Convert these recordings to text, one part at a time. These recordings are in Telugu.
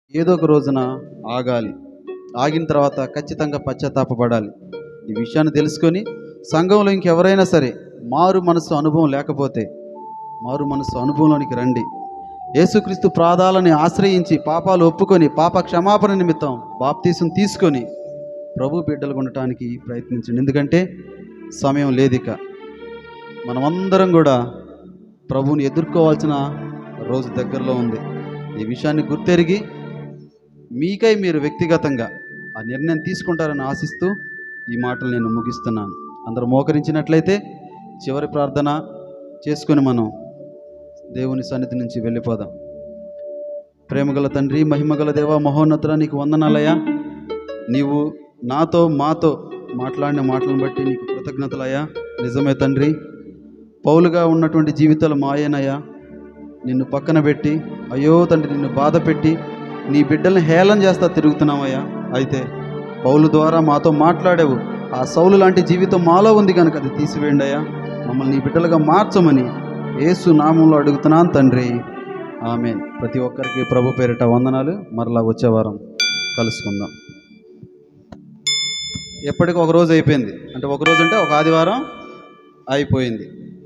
ఏదో ఒక రోజున ఆగాలి ఆగిన తర్వాత ఖచ్చితంగా పశ్చాత్తాపపడాలి ఈ విషయాన్ని తెలుసుకొని సంఘంలో ఇంకెవరైనా సరే మారు మనసు అనుభవం లేకపోతే మారు మనసు అనుభవంలోనికి రండి యేసుక్రీస్తు ప్రాదాలని ఆశ్రయించి పాపాలు ఒప్పుకొని పాప క్షమాపణ నిమిత్తం బాప్తీసం తీసుకొని ప్రభు బిడ్డలు ఉండటానికి ప్రయత్నించండి ఎందుకంటే సమయం లేదిక మనమందరం కూడా ప్రభువుని ఎదుర్కోవాల్సిన రోజు దగ్గరలో ఉంది ఈ విషయాన్ని గుర్తెరిగి మీకై మీరు వ్యక్తిగతంగా ఆ నిర్ణయం తీసుకుంటారని ఆశిస్తూ ఈ మాటలు నేను ముగిస్తున్నాను అందరూ మోకరించినట్లయితే చివరి ప్రార్థన చేసుకొని మనం దేవుని సన్నిధి నుంచి వెళ్ళిపోదాం ప్రేమగల తండ్రి మహిమగల దేవ మహోన్నతుల నీకు వందనాలయ్యా నీవు నాతో మాతో మాట్లాడిన మాటలను బట్టి నీకు కృతజ్ఞతలయ్యా నిజమే తండ్రి పౌలుగా ఉన్నటువంటి జీవితాలు మాయేనయ్యా నిన్ను పక్కన పెట్టి అయ్యో తండ్రి నిన్ను బాధ పెట్టి నీ బిడ్డల్ని హేళన చేస్తా తిరుగుతున్నామయ్యా అయితే పౌలు ద్వారా మాతో మాట్లాడావు ఆ సౌలు లాంటి జీవితం మాలో ఉంది కనుక అది తీసివేయండి అయ్యా మమ్మల్ని నీ బిడ్డలుగా మార్చమని యేసు నామంలో అడుగుతున్నాను తండ్రి ఆమె ప్రతి ఒక్కరికి ప్రభు పేరిట వందనాలు మరలా వచ్చే వారం కలుసుకుందాం ఎప్పటికి ఒక రోజు అయిపోయింది అంటే ఒక రోజు అంటే ఒక ఆదివారం అయిపోయింది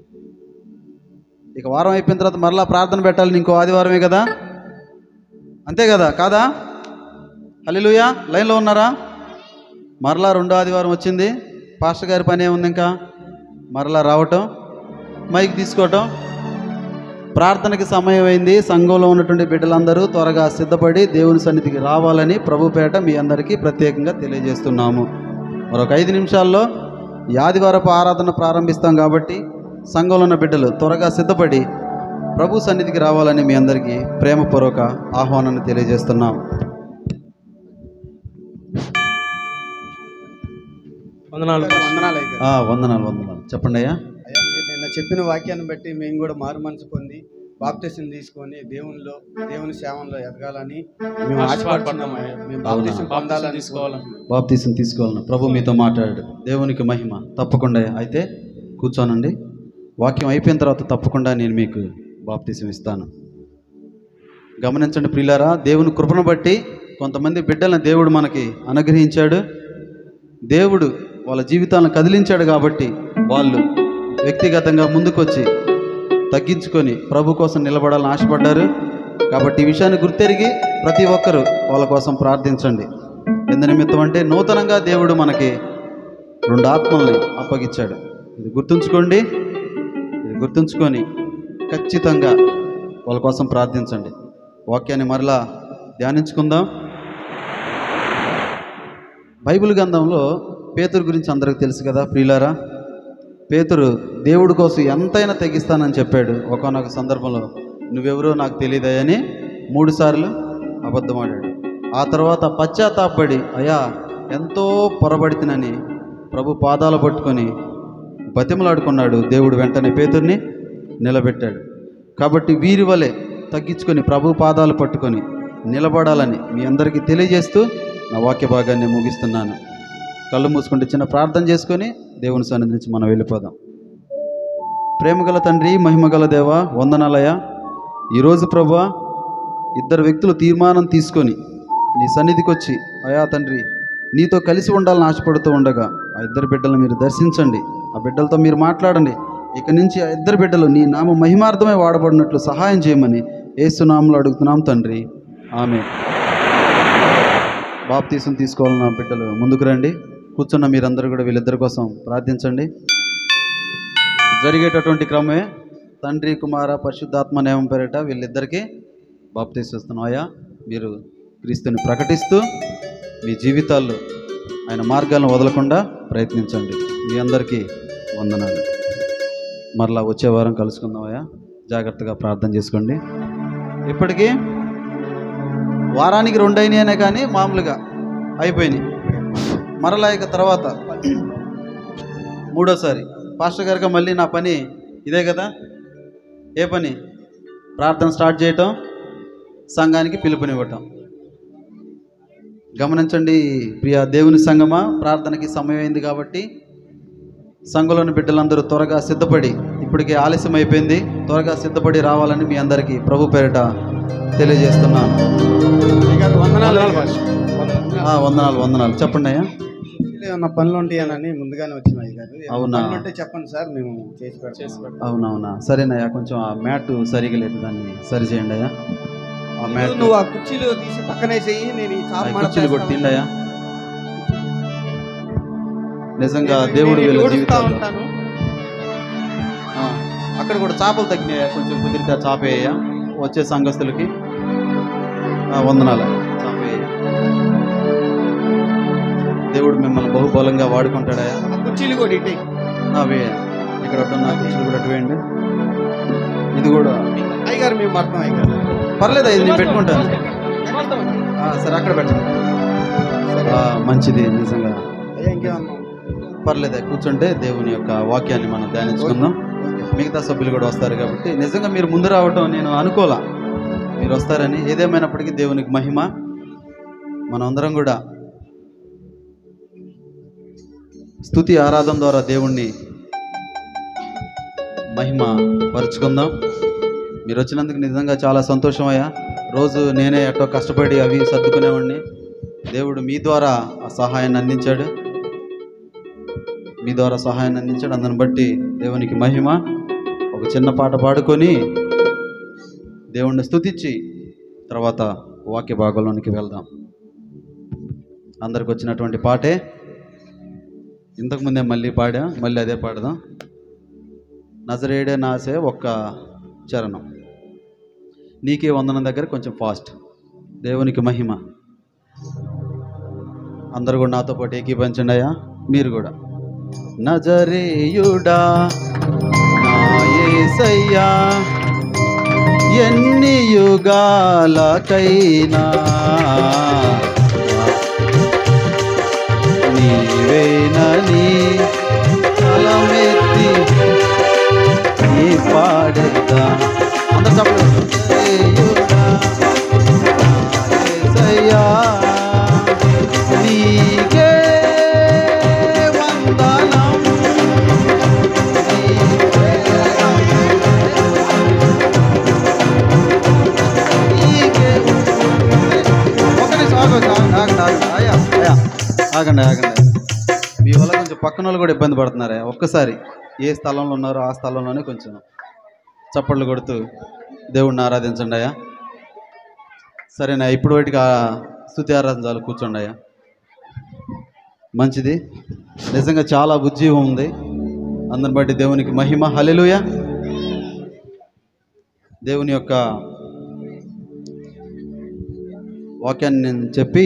ఇక వారం అయిపోయిన తర్వాత మరలా ప్రార్థన పెట్టాలి ఇంకో ఆదివారమే కదా అంతే కదా కాదా హలిలుయా లైన్లో ఉన్నారా మరలా రెండో ఆదివారం వచ్చింది పాస్టర్ గారి పని ఏముంది ఇంకా మరలా రావటం మైక్ తీసుకోవటం ప్రార్థనకి సమయం అయింది సంఘంలో ఉన్నటువంటి బిడ్డలందరూ త్వరగా సిద్ధపడి దేవుని సన్నిధికి రావాలని ప్రభుపేట మీ అందరికీ ప్రత్యేకంగా తెలియజేస్తున్నాము మరొక ఐదు నిమిషాల్లో ఈ ఆదివారపు ఆరాధన ప్రారంభిస్తాం కాబట్టి సంఘంలో ఉన్న బిడ్డలు త్వరగా సిద్ధపడి ప్రభు సన్నిధికి రావాలని మీ అందరికీ ప్రేమపూర్వక ఆహ్వానాన్ని తెలియజేస్తున్నాం వందనాలు వందనాలు అయ్యా ఆ, వందనాలు వందనాలు చెప్పండి అయ్యా అయ్యా మీరు నిన్న చెప్పిన వాక్యాన్ని బట్టి మేము కూడా మారు మనసు పొంది బాప్తీసం తీసుకొని దేవునిలో దేవుని సేవలో ఎదగాలని మేము ఆశపడుతున్నాం అయ్యా మేము బాప్తీసం పొందాలని తీసుకోవాలని బాప్తీసం తీసుకోవాలని ప్రభు మీతో మాట్లాడాడు దేవునికి మహిమ తప్పకుండా అయితే కూర్చోనండి వాక్యం అయిపోయిన తర్వాత తప్పకుండా నేను మీకు బాప్తీసం ఇస్తాను గమనించండి ప్రియులారా దేవుని కృపను బట్టి కొంతమంది బిడ్డలను దేవుడు మనకి అనుగ్రహించాడు దేవుడు వాళ్ళ జీవితాలను కదిలించాడు కాబట్టి వాళ్ళు వ్యక్తిగతంగా ముందుకొచ్చి తగ్గించుకొని ప్రభు కోసం నిలబడాలని ఆశపడ్డారు కాబట్టి ఈ విషయాన్ని గుర్తెరిగి ప్రతి ఒక్కరూ వాళ్ళ కోసం ప్రార్థించండి ఎందు నిమిత్తం అంటే నూతనంగా దేవుడు మనకి రెండు ఆత్మల్ని అప్పగించాడు ఇది గుర్తుంచుకోండి ఇది గుర్తుంచుకొని ఖచ్చితంగా వాళ్ళ కోసం ప్రార్థించండి వాక్యాన్ని మరలా ధ్యానించుకుందాం బైబిల్ గ్రంథంలో పేతురు గురించి అందరికి తెలుసు కదా ప్రియులారా పేతురు దేవుడి కోసం ఎంతైనా తెగిస్తానని చెప్పాడు ఒకనొక సందర్భంలో నువ్వెవరో నాకు తెలియదయని మూడు సార్లు అబద్ధమాడాడు ఆ తర్వాత పశ్చాత్తాపడి అయ్యా ఎంతో పొరబడితినని ప్రభు పాదాలు పట్టుకొని బతిమలాడుకున్నాడు దేవుడు వెంటనే పేతుర్ని నిలబెట్టాడు కాబట్టి వీరి వలె తగ్గించుకొని ప్రభు పాదాలు పట్టుకొని నిలబడాలని మీ అందరికీ తెలియజేస్తూ నా వాక్య భాగాన్ని ముగిస్తున్నాను కళ్ళు మూసుకుంటే చిన్న ప్రార్థన చేసుకొని దేవుని సన్నిధి నుంచి మనం వెళ్ళిపోదాం ప్రేమగల తండ్రి మహిమగల దేవ వందనాలయ ఈరోజు ప్రభా ఇద్దరు వ్యక్తులు తీర్మానం తీసుకొని నీ సన్నిధికి వచ్చి అయా తండ్రి నీతో కలిసి ఉండాలని ఆశపడుతూ ఉండగా ఆ ఇద్దరు బిడ్డలను మీరు దర్శించండి ఆ బిడ్డలతో మీరు మాట్లాడండి ఇక నుంచి ఆ ఇద్దరు బిడ్డలు నీ నామ మహిమార్థమే వాడబడినట్లు సహాయం చేయమని ఏసునామంలో అడుగుతున్నాం తండ్రి ఆమె బాప్తీసం తీసుకోవాలన్న బిడ్డలు ముందుకు రండి కూర్చున్న మీరందరూ కూడా వీళ్ళిద్దరి కోసం ప్రార్థించండి జరిగేటటువంటి క్రమమే తండ్రి కుమార పరిశుద్ధాత్మ నేమం పేరిట వీళ్ళిద్దరికీ బాప్తీసిస్తున్నాం అయ్యా మీరు క్రీస్తుని ప్రకటిస్తూ మీ జీవితాల్లో ఆయన మార్గాలను వదలకుండా ప్రయత్నించండి మీ అందరికీ వందనాలు మరలా వచ్చే వారం కలుసుకుందాం అయ్యా జాగ్రత్తగా ప్రార్థన చేసుకోండి ఇప్పటికీ వారానికి రెండు అయినాయనే కానీ మామూలుగా అయిపోయినాయి మరలా ఇక తర్వాత మూడోసారి పాస్టర్ గారికి మళ్ళీ నా పని ఇదే కదా ఏ పని ప్రార్థన స్టార్ట్ చేయటం సంఘానికి పిలుపునివ్వటం గమనించండి ప్రియ దేవుని సంగమా ప్రార్థనకి సమయం అయింది కాబట్టి సంఘంలోని బిడ్డలందరూ త్వరగా సిద్ధపడి ఇప్పటికే ఆలస్యం అయిపోయింది త్వరగా సిద్ధపడి రావాలని మీ అందరికీ ప్రభు పేరిట తెలియజేస్తున్నాను అయ్యగారు వందనాలు వందనాలు చెప్పండి అయ్యా కుర్చీలో ఏమన్నా పనులు ఉంటాయని ముందుగానే వచ్చిన అయ్య గారు ఏమన్నా అవునా? పనులు ఉంటే చెప్పండి సార్ మేము చేసి పెడతాం అవునవునా సరేనయ్యా కొంచెం ఆ మ్యాట్ సరిగా లేదు దాన్ని సరి చేయండి అయ్యా ఆ మ్యాట్ నువ్వు ఆ కుర్చీలు తీసి పక్కనేసేయి నేను ఈ చాప ఆ మడత కుర్చీలు కూడా వేస్తాను. తిండయా నిజంగా నేను- దేవుడు నేను వీళ్ళ ఊడుస్తా జీవితాల్లో ఉంటాను ఆ, అక్కడ కూడా చేపలు తగ్గినాయా కొంచెం కుదిరితే చాపేయ్యా వచ్చే సంఘస్థులకి ఆ, వందనాలు చాపేయ దేవుడు మిమ్మల్ని బహుబలంగా వాడుకుంటాడయా ఆ కుర్చీలు కూడా ఇటే అవే ఇక్కడ ఉన్న కుర్చీలు కూడా అటు వేయండి ఇది కూడా అయ్యగారు మేము మడతాం అయ్యగారు పర్లేదు ఇది నేను పెట్టుకుంటాను ఆ, సరే అక్కడ పెట్టండి ఆ, మంచిది నిజంగా అయ్యా ఇంకేమన్నా పర్లేదు కూర్చుంటే దేవుని యొక్క వాక్యాన్ని మనం ధ్యానించుకుందాం ఓకే మిగతా సభ్యులు కూడా వస్తారు కాబట్టి నిజంగా మీరు ముందు రావటం నేను అనుకోలా మీరు వస్తారని ఏదేమైనప్పటికీ దేవునికి మహిమ మనందరం కూడా స్తుతి ఆరాధన ద్వారా దేవుణ్ణి మహిమ పరుచుకుందాం మీరు వచ్చినందుకు నిజంగా చాలా సంతోషం అయ్యా రోజు నేనే ఎట్టో కష్టపడి అవి సర్దుకునేవాడిని దేవుడు మీ ద్వారా ఆ సహాయాన్ని అందించాడు మీ ద్వారా సహాయాన్ని అందించాడు అందుని బట్టి దేవునికి మహిమ ఒక చిన్న పాట పాడుకొని దేవుణ్ణి స్తుతించి తర్వాత వాక్య భాగంలోనికి వెళ్దాం అందరికి వచ్చినటువంటి పాటే ఇంతకుముందే మళ్ళీ పాడా మళ్ళీ అదే పాడదాం నజరేడే నాసే ఒక్క చరణం నీకే వందనం దగ్గర కొంచెం ఫాస్ట్ దేవునికి మహిమ అందరు కూడా నాతో పాటు ఏకీపించండి అయ్యా మీరు కూడా నజరేయుడా నా యేసయ్యా ఎన్ని యుగాలకైనా నీవేనని తలమెత్తి నీ పాడేదా అందరు చెప్పండి నజరేయుడా, నా యేసయ్యా, నీకే వందనం ఆగండి ఆగండి మీ వల్ల కొంచెం పక్కన వాళ్ళు కూడా ఇబ్బంది పడుతున్నారే ఒక్కసారి ఏ స్థలంలో ఉన్నారో ఆ స్థలంలోనే కొంచెం చప్పట్లు కొడుతూ దేవుణ్ణి ఆరాధించండి అయ్యా సరేనా ఇప్పుడు వాటికి ఆ స్థుతి ఆరాధన చాలు కూర్చోండి అయ్యా మంచిది నిజంగా చాలా ఉజ్జీవం ఉంది అందరిని బట్టి దేవునికి మహిమ హలెలుయ దేవుని యొక్క వాక్యాన్ని నేను చెప్పి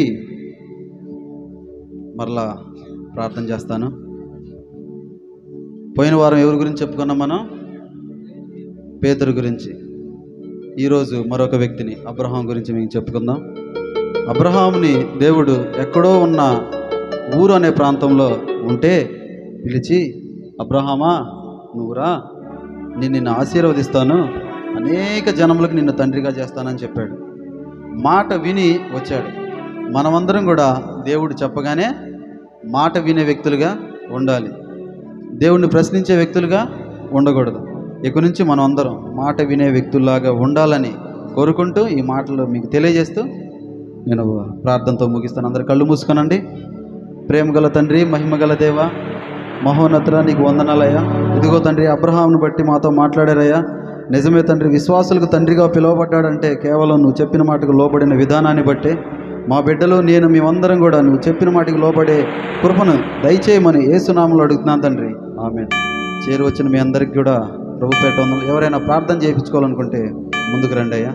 మరలా ప్రార్థన చేస్తాను పోయిన వారం ఎవరి గురించి చెప్పుకున్నాం మనం పేదరు గురించి ఈరోజు మరొక వ్యక్తిని అబ్రహాం గురించి మేము చెప్పుకుందాం అబ్రహాంని దేవుడు ఎక్కడో ఉన్న ఊరు అనే ప్రాంతంలో ఉంటే పిలిచి అబ్రహామా నువ్వురా నేను నిన్ను ఆశీర్వదిస్తాను అనేక జనములకు నిన్ను తండ్రిగా చేస్తానని చెప్పాడు మాట విని వచ్చాడు మనమందరం కూడా దేవుడు చెప్పగానే మాట వినే వ్యక్తులుగా ఉండాలి దేవుణ్ణి ప్రశ్నించే వ్యక్తులుగా ఉండకూడదు ఇక నుంచి మనం అందరం మాట వినే వ్యక్తుల్లాగా ఉండాలని కోరుకుంటూ ఈ మాటలు మీకు తెలియజేస్తూ నేను ప్రార్థనతో ముగిస్తాను అందరు కళ్ళు మూసుకొనండి ప్రేమ గల తండ్రి మహిమ గల దేవ మహోన్నతుల నీకు వందనాలయ్యా ఇదిగో తండ్రి అబ్రహాంను బట్టి మాతో మాట్లాడారయ్యా నిజమే తండ్రి విశ్వాసులకు తండ్రిగా పిలువబడ్డాడంటే కేవలం నువ్వు చెప్పిన మాటకు లోబడిన విధానాన్ని బట్టి మా బిడ్డలు నేను మేమందరం కూడా నువ్వు చెప్పిన మాటకు లోబడే కృపను దయచేయమని ఏసునామలు అడుగుతున్నాను తండ్రి ఆమె చేరు వచ్చిన మీ అందరికి కూడా ప్రభు పేట వందలు ఎవరైనా ప్రార్థన చేయించుకోవాలనుకుంటే ముందుకు రండి అయ్యా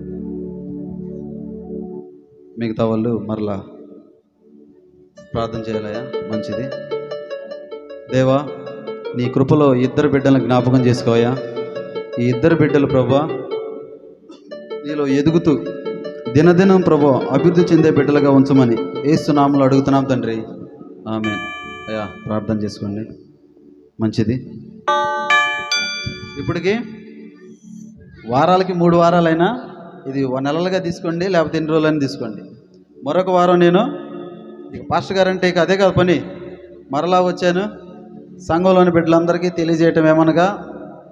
మిగతా వాళ్ళు మరలా ప్రార్థన చేయాలయ్యా మంచిది దేవా నీ కృపలో ఇద్దరు బిడ్డలను జ్ఞాపకం చేసుకోయా ఈ ఇద్దరు బిడ్డలు ప్రభా నీలో ఎదుగుతూ దినదినం ప్రభా అభివృద్ధి చెందే బిడ్డలుగా ఉంచమని ఏసునామలు అడుగుతున్నాం తండ్రి ఆమె అయ్యా ప్రార్థన చేసుకోండి మంచిది ఇప్పటికి వారాలకి మూడు వారాలైనా ఇది ఒక నెలలుగా తీసుకోండి లేకపోతే ఎన్ని రోజులైనా తీసుకోండి మరొక వారం నేను ఇక పాస్టర్ గారు అంటే ఇక అదే కదా పని మరలా వచ్చాను సంఘంలోని బిడ్డలందరికీ తెలియజేయటం ఏమనగా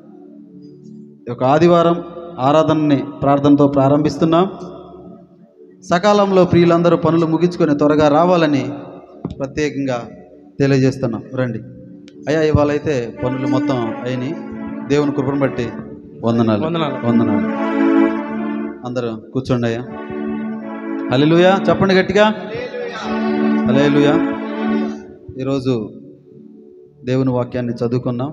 ఈ యొక్క ఆదివారం ఆరాధనని ప్రార్థనతో ప్రారంభిస్తున్నాం సకాలంలో ప్రియులందరూ పనులు ముగించుకొని త్వరగా రావాలని ప్రత్యేకంగా తెలియజేస్తున్నాం రండి అయ్యా ఇవాళ అయితే పనులు మొత్తం అయినాయి దేవుని కృపను బట్టి వందనాలు వందనాలు. వందనాలు అందరూ కూర్చోండి అయ్యా హల్లెలూయా చెప్పండి గట్టిగా హల్లెలూయా ఈరోజు దేవుని వాక్యాన్ని చదువుకున్నాం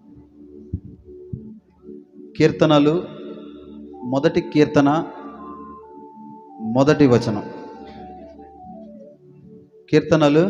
కీర్తనలు మొదటి కీర్తన మొదటి వచనం కీర్తనలు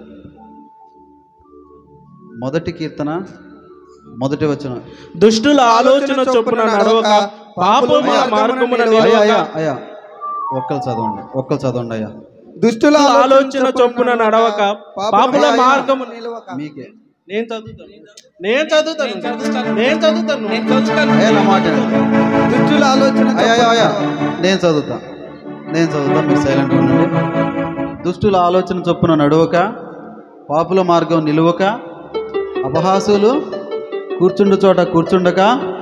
మొదటి కీర్తన మొదటి వచనం దుష్టుల ఆలోచన చొప్పున నడవక పాపముల మార్గమున అయ్యా నిలవక అయ్యా అయ్యా ఒక్కరు చదవండి ఒక్కరు చదవండి అయ్యా దుష్టుల ఆలోచన చొప్పున నడవక పాపుల మార్గము మీకే నేను చదువుతాను నేను చదువుతాను నేను చదువుతాను నేను చదువుతాను అయ్యా నా మాట వినండి. దుష్టుల ఆలోచన అయ్యా అయ్యా అయ్యా నేను చదువుతా నేను చదువుతా మీరు సైలెంట్గా ఉండండి దుష్టుల ఆలోచన చొప్పున నడవక పాపుల మార్గం నిలువక అపహాసులు కూర్చుండు చోట కూర్చుండక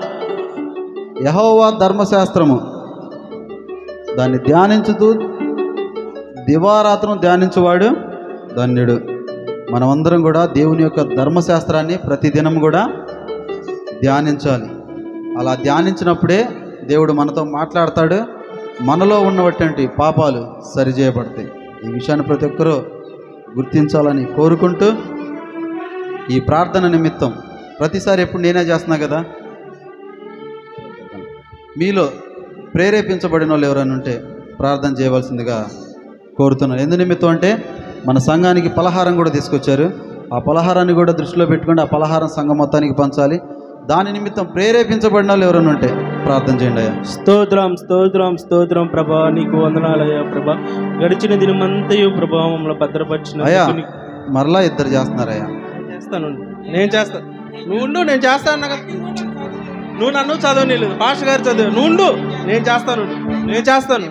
యహోవా ధర్మశాస్త్రము దాన్ని ధ్యానించుతూ దివారాత్రం ధ్యానించువాడు ధన్యుడు మనమందరం కూడా దేవుని యొక్క ధర్మశాస్త్రాన్ని ప్రతిదినం కూడా ధ్యానించాలి అలా ధ్యానించినప్పుడే దేవుడు మనతో మాట్లాడతాడు మనలో ఉన్నటువంటి పాపాలు సరిచేయబడతాయి ఈ విషయాన్ని ప్రతి ఒక్కరూ గుర్తించాలని కోరుకుంటూ ఈ ప్రార్థన నిమిత్తం ప్రతిసారి ఎప్పుడు నేనే చేస్తున్నా కదా మీలో ప్రేరేపించబడిన వాళ్ళు ఎవరైనా ఉంటే ప్రార్థన చేయవలసిందిగా కోరుతున్నాను ఎందు నిమిత్తం అంటే మన సంఘానికి పలహారం కూడా తీసుకొచ్చారు ఆ పలహారాన్ని కూడా దృష్టిలో పెట్టుకుంటే ఆ పలహారం సంఘం మొత్తానికి పంచాలి దాని నిమిత్తం ప్రేరేపించబడిన వాళ్ళు ఎవరైనా ఉంటే ప్రార్థన చేయండి అయ్యా స్తోత్రం స్తోత్రం స్తోత్రం ప్రభా నీకు వందనాలయ్యా ప్రభా గడిచిన దినమంతయు ప్రభా మమ్మల్ని భద్రపరిచిన అయ్యా మరలా ఇద్దరు చేస్తున్నారయ్యా చేస్తాను నేను చేస్తాను నువ్వు ఉండు నేను చేస్తాను అన్నా కదా. నువ్వు నన్ను చదవ లేదు భాష గారు చదువు నువ్వు ఉండు నేను చేస్తాను నేను చేస్తాను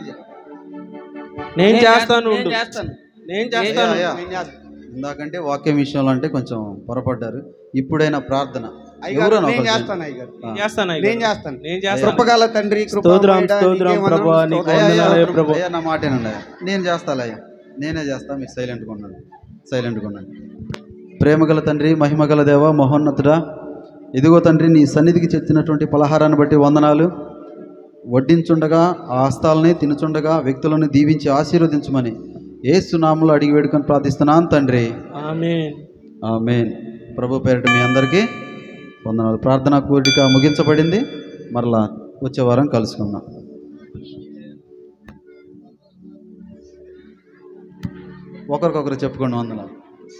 నేను చేస్తాను ఉండు నేను చేస్తాను అయ్యా, ఇందాకంటే వాక్యం విషయంలో అంటే కొంచెం పొరపడ్డారు ఇప్పుడైనా ప్రార్థన ఎవరైనా నేను ఒకరు చేస్తాను అయ్యగారు నేను చేస్తాను నేను అయ్యగారు. చేస్తాను నేను చేస్తాను కృపగల తండ్రి స్తోత్రం, కృపామయుడా, స్తోత్రం నీకే ప్రభా, వందనములు, నీకు స్తోత్రం. అయ్యా, వందనాలయ్యా అయ్యా, ప్రభు. అయ్యా నా మాటేనండి అయ్యా నేను చేస్తాలయ్యా నేనే చేస్తా మీరు సైలెంట్గా ఉన్నాను సైలెంట్గా ఉన్నాను ప్రేమగల తండ్రి మహిమగల దేవ మహోన్నతుడా ఇదిగో తండ్రి నీ సన్నిధికి చెందినటువంటి పలహారాన్ని బట్టి వందనాలు వడ్డించుండగా ఆ హస్తాలని తినుచుండగా వ్యక్తులను దీవించి ఆశీర్వదించమని ఏ సునాములు అడిగి వేడుకొని ప్రార్థిస్తున్నాను తండ్రి ఆమేన్ ఆమేన్ ప్రభు పేరిట మీ అందరికీ వందనాలు ప్రార్థనా కోరిక ముగించబడింది మరలా వచ్చే వారం కలుసుకుందాం ఒకరికొకరు చెప్పుకోండి వందనాలు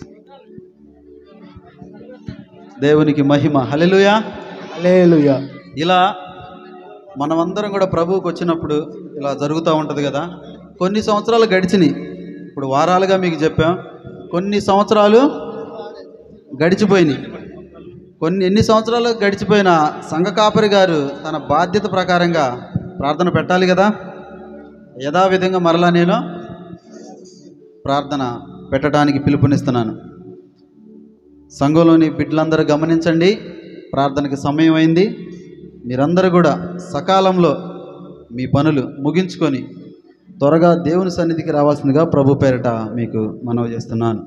దేవునికి మహిమ హల్లెలూయా హల్లెలూయా. ఇలా మనమందరం కూడా ప్రభువుకి వచ్చినప్పుడు ఇలా జరుగుతూ ఉంటుంది కదా కొన్ని సంవత్సరాలు గడిచినాయి ఇప్పుడు వారాలుగా మీకు చెప్పాం కొన్ని సంవత్సరాలు గడిచిపోయినాయి కొన్ని ఎన్ని సంవత్సరాలు గడిచిపోయిన సంఘ కాపరి గారు తన బాధ్యత ప్రకారంగా ప్రార్థన పెట్టాలి కదా యథావిధంగా మరలా నేను ప్రార్థన పెట్టడానికి పిలుపునిస్తున్నాను సంఘంలోని బిడ్డలందరూ గమనించండి ప్రార్థనకి సమయం అయింది మీరందరూ కూడా సకాలంలో మీ పనులు ముగించుకొని త్వరగా దేవుని సన్నిధికి రావాల్సిందిగా ప్రభు పేరిట మీకు మనవి చేస్తున్నాను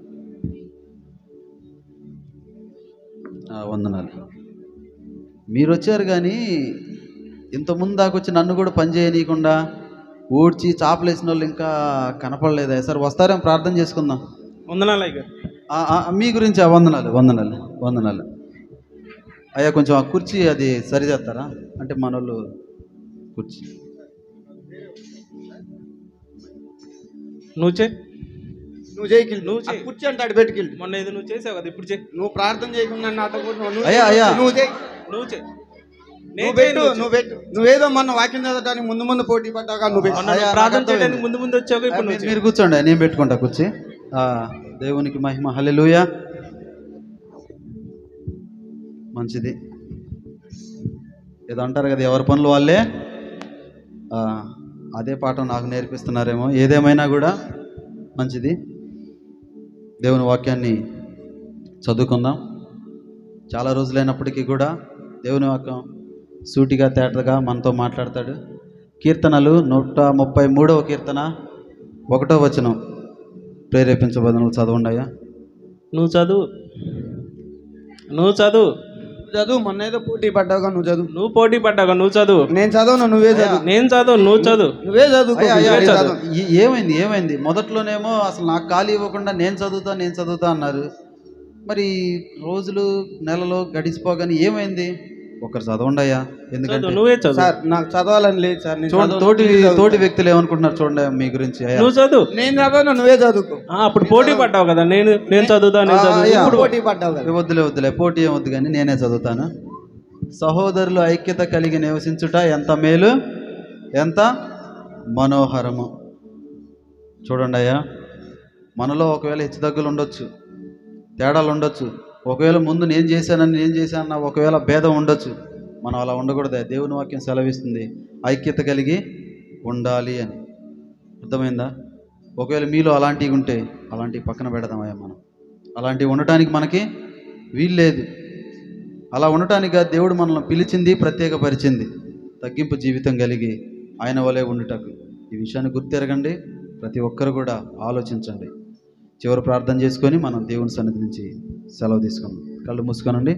ఆ, వందనాలు మీరు వచ్చారు కానీ ఇంతకుముందు దాకా వచ్చి నన్ను కూడా పని చేయనీయకుండా ఊడ్చి చాపలేసిన వాళ్ళు ఇంకా కనపడలేదా సార్ వస్తారేం ప్రార్థన చేసుకుందాం వందనాలు అయ్యగారు ఆ, ఆ, మీ గురించి ఆ వందనాలు వందనాలు వందనాలు అయ్యా కొంచెం ఆ కుర్చీ అది సరి చేస్తారా అంటే మనోళ్ళు కుర్చీ నువ్వు చే నువ్వు చేయకిల్ నువ్వు నువ్వు చేయి. కూర్చో అంటాడు పెట్టుకెళ్ళి మొన్న ఇది నువ్వు చేసావు కదా ఇప్పుడు చే నువ్వు ప్రార్థన చేయకుండా నాతో కూడా నువ్వు అయ్యా, చేయి. అయ్యా. నువ్వు చేయి నువ్వు చే నువ్వు నేను పెట్టు చేయను, నువ్వు పెట్టు నువ్వేదో మొన్న వాక్యం చదవడానికి ముందు ముందు పోటీ పడ్డాక నువ్వు పెట్టు మొన్న అయ్యా, నువ్వు ప్రార్థన నాకు అర్థమైంది. చేయడానికి ముందు ముందు వచ్చావు ఇప్పుడు నువ్వు మీరు- చే. మీరు కూర్చోండి నేను పెట్టుకుంటా కుర్చీ ఆ, దేవునికి మహిమ హల్లెలూయా మంచిది ఏదో అంటారు కదా ఎవరి పనులు వాళ్ళే ఆ, అదే పాఠం నాకు నేర్పిస్తున్నారేమో ఏదేమైనా కూడా మంచిది దేవుని వాక్యాన్ని చదువుకుందాం చాలా రోజులైనప్పటికీ కూడా దేవుని వాక్యం సూటిగా తేటగా మనతో మాట్లాడతాడు కీర్తనలు నూట ముప్పై మూడవ కీర్తన ఒకటో వచనం ప్రేరేపించబదనలు చదవండియా నువ్వు చదువు నువ్వు చదువు చదువు మొన్న ఏదో పోటీ పడ్డావుగా నువ్వు చదువు నువ్వు పోటీ పడ్డావు నువ్వు చదువు నేను చదవను నువ్వే చదువు నేను చదువు నువ్వు చదువు నువ్వే చదువు అయ్యా, అయ్యా, నువ్వే అయ్యా, చదువు. ఈ- ఏమైంది ఏమైంది మొదట్లోనేమో అసలు నాకు ఖాళీ ఇవ్వకుండా నేను చదువుతా నేను చదువుతా అన్నారు మరి రోజులు నెలలు గడిచిపోగానే ఏమైంది ఒకరు చదవండి అయ్యా ఎందుకంటే చదువు నువ్వే చదువు సార్ నాకు చదవాలని లేదు సార్ నేను చూడండి చదవను, తోటి నువ్వే చదువు. తోటి వ్యక్తులు ఏమనుకుంటున్నారు చూడండి మీ గురించి అయ్యా నువ్వు చదువు నేను చదవను నువ్వే చదువుకో ఆ, అప్పుడు పోటీ పడ్డావు కదా నేను నేను చదువుతా నేను ఆ, చదువు అయ్యా, ఇప్పుడు పోటీ పడ్డావు కదా ఏ వద్దులే వద్దులే పోటీ ఏం వద్దు కానీ నేనే చదువుతాను సహోదరులు ఐక్యత కలిగి నివసించుట ఎంత మేలు ఎంత మనోహరము చూడండి అయ్యా మనలో ఒకవేళ హెచ్చుతగ్గులు ఉండొచ్చు తేడాలు ఉండొచ్చు ఒకవేళ ముందు నేను చేశానని నేను చేశానన్న ఒకవేళ భేదం ఉండొచ్చు మనం అలా ఉండకూడదు దేవుని వాక్యం సెలవిస్తుంది ఐక్యత కలిగి ఉండాలి అని అర్థమైందా ఒకవేళ మీలో అలాంటివి ఉంటే అలాంటివి పక్కన పెడదామయ్యా మనం అలాంటివి ఉండటానికి మనకి వీల్లేదు అలా ఉండటానికి దేవుడు మనల్ని పిలిచింది ప్రత్యేకపరిచింది తగ్గింపు జీవితం కలిగి ఆయన వలె ఉండుటకు ఈ విషయాన్ని గుర్తెరగండి ప్రతి ఒక్కరు కూడా ఆలోచించండి చివరి ప్రార్థన చేసుకొని మనం దేవుని సన్నిధి నుంచి సెలవు తీసుకుందాం కళ్ళు మూసుకోనండి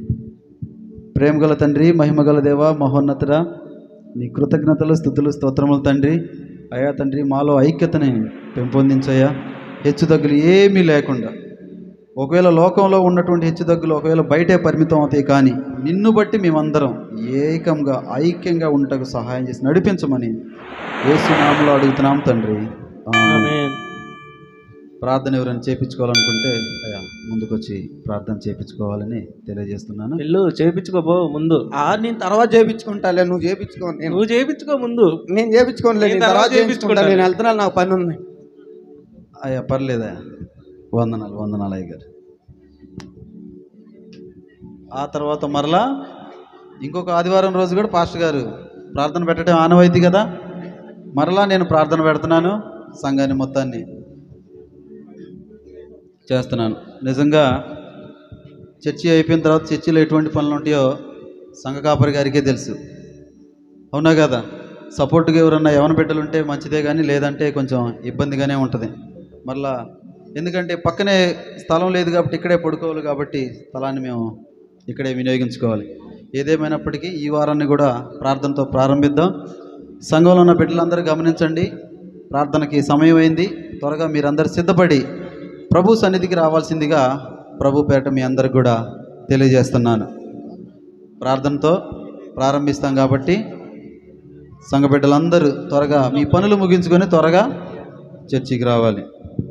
ప్రేమగల తండ్రి మహిమగల దేవ మహోన్నతుడ నీ కృతజ్ఞతలు స్థుతులు స్తోత్రములు తండ్రి అయా తండ్రి మాలో ఐక్యతని పెంపొందించయ్యా హెచ్చుతగ్గులు ఏమీ లేకుండా ఒకవేళ లోకంలో ఉన్నటువంటి హెచ్చుతగ్గులు ఒకవేళ బయటే పరిమితం అవుతాయి కానీ నిన్ను బట్టి మేమందరం ఏకంగా ఐక్యంగా ఉండటకు సహాయం చేసి నడిపించమని ఏసునామలో అడుగుతున్నాం తండ్రి ఆమేన్. ఆమేన్. ప్రార్థన ఎవరైనా చేపించుకోవాలనుకుంటే అయ్యా ముందుకొచ్చి ప్రార్థన చేపించుకోవాలని తెలియజేస్తున్నాను వెళ్ళు చేపించుకోపో ముందు ఆ నేను తర్వాత చేపించుకుంటాలే నువ్వు చేపించుకో నేను నువ్వు చేపించుకో ముందు నేను చేపించుకోనులే నేను నేను తర్వాత తర్వాత చేపించుకుంటా చేపించుకుంటా. నేను వెళ్తున్నాను నాకు పని ఉంది అయ్యా పర్లేదా వందనాలు వందనాలు అయ్య గారు ఆ తర్వాత మరలా ఇంకొక ఆదివారం రోజు కూడా పాస్టర్ గారు ప్రార్థన పెట్టడం ఆనవాయితీ కదా మరలా నేను ప్రార్థన పెడుతున్నాను సంఘాన్ని మొత్తాన్ని చేస్తున్నాను నిజంగా చర్చి అయిపోయిన తర్వాత చర్చిలో ఎటువంటి పనులు ఉంటాయో సంఘ కాపరి గారికే తెలుసు అవునా కదా సపోర్ట్గా ఎవరన్నా యవన బిడ్డలు ఉంటే మంచిదే కానీ లేదంటే కొంచెం ఇబ్బందిగానే ఉంటుంది మరలా ఎందుకంటే పక్కనే స్థలం లేదు కాబట్టి ఇక్కడే పడుకోవాలి కాబట్టి స్థలాన్ని మేము ఇక్కడే వినియోగించుకోవాలి ఏదేమైనప్పటికీ ఈ వారాన్ని కూడా ప్రార్థనతో ప్రారంభిద్దాం సంఘంలో ఉన్న బిడ్డలందరూ గమనించండి ప్రార్థనకి సమయం అయింది త్వరగా మీరందరూ సిద్ధపడి ప్రభు సన్నిధికి రావాల్సిందిగా ప్రభు పేట మీ అందరికి కూడా తెలియజేస్తున్నాను ప్రార్థనతో ప్రారంభిస్తాం కాబట్టి సంఘ బిడ్డలందరూ త్వరగా మీ పనులు ముగించుకొని త్వరగా చర్చికి రావాలి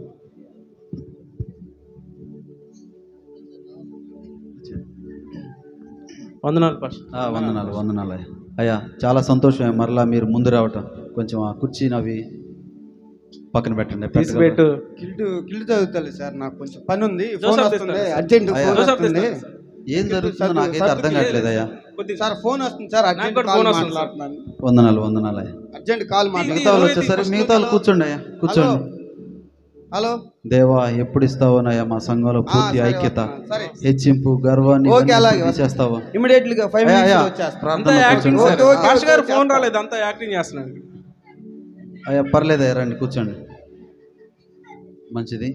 వందనాలు పాస్టర్ ఆ, వందనాలు వందనాలు అయ్యా. అయ్యా చాలా సంతోషం మరలా మీరు ముందు రావటం కొంచెం ఆ కుర్చీని అవి పక్కన పెట్టండి తీసిపెట్టు కిల్టు కిల్టు చదువుతాలి సార్ నాకు కొంచెం పని ఉంది ఫోన్ జోసఫ్ వస్తుంది తెస్తాను. అర్జెంట్ అయ్యా. ఫోన్ జోసఫ్ వస్తుంది తెస్తాను. ఏం జరుగుతుందో నాకైతే అర్థం కావట్లేదు అయ్యా కొద్దిగా సార్ ఫోన్ వస్తుంది సార్ నాకు అర్జెంట్ కూడా కాల్ ఫోన్ వస్తుంది సార్. మాట్లాడుతున్నాను వందనాలు వందనాలు అయ్యా అర్జెంట్ కాల్ మిగతా వాళ్ళు మాట్లాడుతున్నాను వచ్చేసరికి మిగతా వాళ్ళు కూర్చోండి అయ్యా కూర్చోండి హలో దేవా ఎప్పుడు ఇస్తావోనయ్యా మా సంఘంలో పూర్తి సరే ఐక్యత వస్తున్నాను. సరే హెచ్చింపు గర్వాన్ని ఓకే, ఇవన్నీ అలాగే పూర్తి చేస్తావా ఇమీడియట్లీ గా ఫైవ్ అయ్యా, అయ్యా, మినిట్స్ వచ్చేస్తా అంతా ప్రార్థనలో యాక్టింగ్ కూర్చోండి. సార్ ఓకే, ఓకే, పాస్టర్ గారు ఓకే, ఫోన్ చేస్తా. రాలేదు అంతా యాక్టింగ్ చేస్తున్నాడు అయ్యా పర్లేదయ్యా రండి కూర్చోండి మంచిది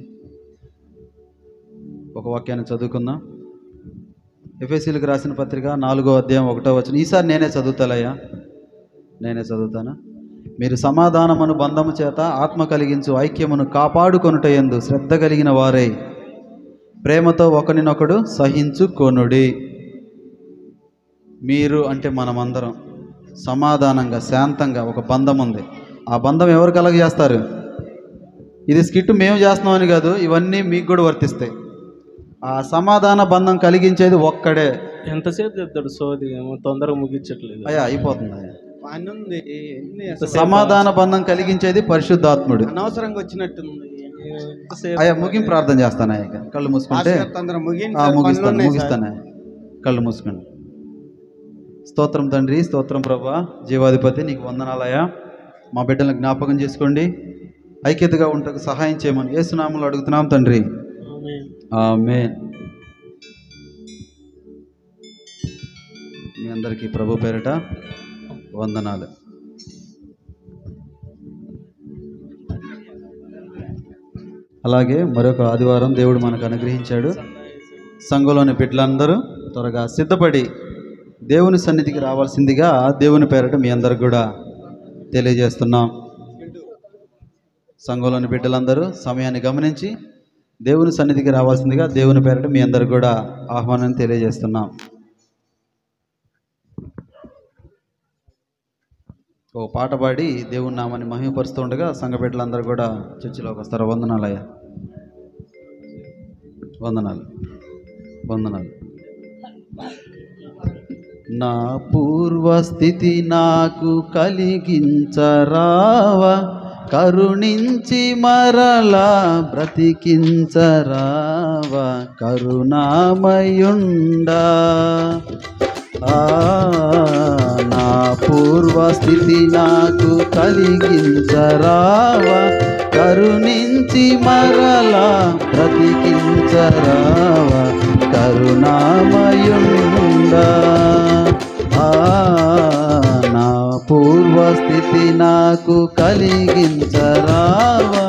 ఒక వాక్యాన్ని చదువుకుందాం ఎఫ్ఎస్సీలకు రాసిన పత్రిక నాలుగో అధ్యాయం ఒకటో వచ్చిన ఈసారి నేనే చదువుతాలయ్యా నేనే చదువుతాను మీరు సమాధానమును బంధము చేత ఆత్మ కలిగించు ఐక్యమును కాపాడుకొనుట యందు శ్రద్ధ కలిగిన వారై ప్రేమతో ఒకరినొకడు సహించుకొనుడి మీరు అంటే మనమందరం సమాధానంగా శాంతంగా ఒక బంధం ఉంది ఆ బంధం ఎవరు కలగజేస్తారు ఇది స్కిట్ మేము చేస్తున్నామని కాదు ఇవన్నీ మీకు కూడా వర్తిస్తాయి ఆ సమాధాన బంధం కలిగించేది ఒక్కడే ఎంతసేపు చెప్తాడు సోది ఏమో తొందరగా ముగించట్లేదు అయ్యా అయిపోతుంది అయ్యా పని ఉంది ఎన్ని అసలు సమాధాన బంధం కలిగించేది పరిశుద్ధాత్ముడు అనవసరంగా వచ్చినట్టుంది ఎంతసేపు అయ్యా ముగింపు ప్రార్థన చేస్తాను అయ్యా కళ్ళు మూసుకుంటే భాస్కర్ తొందరగా ముగించు ఆ, సార్, పనులు ముగిస్తాను ఉన్నాయి సార్. ముగిస్తాను కళ్ళు మూసుకోండి స్తోత్రం తండ్రి స్తోత్రం ప్రభా జీవాధిపతి నీకు వందనాలయ్యా మా బిడ్డలను జ్ఞాపకం చేసుకోండి ఐక్యతగా ఉంటకు సహాయం చేయమని ఏసునామలు అడుగుతున్నాం తండ్రి ఆమేన్. ఆమె మీ అందరికీ ప్రభు పేరిట వందనాలు అలాగే మరొక ఆదివారం దేవుడు మనకు అనుగ్రహించాడు సంఘంలోని బిడ్డలందరూ త్వరగా సిద్ధపడి దేవుని సన్నిధికి రావాల్సిందిగా దేవుని పేరట మీ అందరికి కూడా తెలియజేస్తున్నాం సంఘంలోని బిడ్డలందరూ సమయాన్ని గమనించి దేవుని సన్నిధికి రావాల్సిందిగా దేవుని పేరట మీ అందరికి కూడా ఆహ్వానాన్ని తెలియజేస్తున్నాం ఓ పాట పాడి దేవుని నామాన్ని మహిమపరుస్తూ ఉండగా సంఘ బిడ్డలందరూ కూడా చర్చిలోకి వస్తారు వందనాలయ్యా వందనాలు వందనాలు నా పూర్వస్థితి నాకు కలిగించరావా కరుణించి మరలా బ్రతికించరావా కరుణామయుండా ఆ, నా పూర్వస్థితి నాకు కలిగించరావా కరుణించి మరలా బ్రతికించరావా కరుణామయుండా ఆ, నా పూర్వస్థితి నాకు కలిగించరావా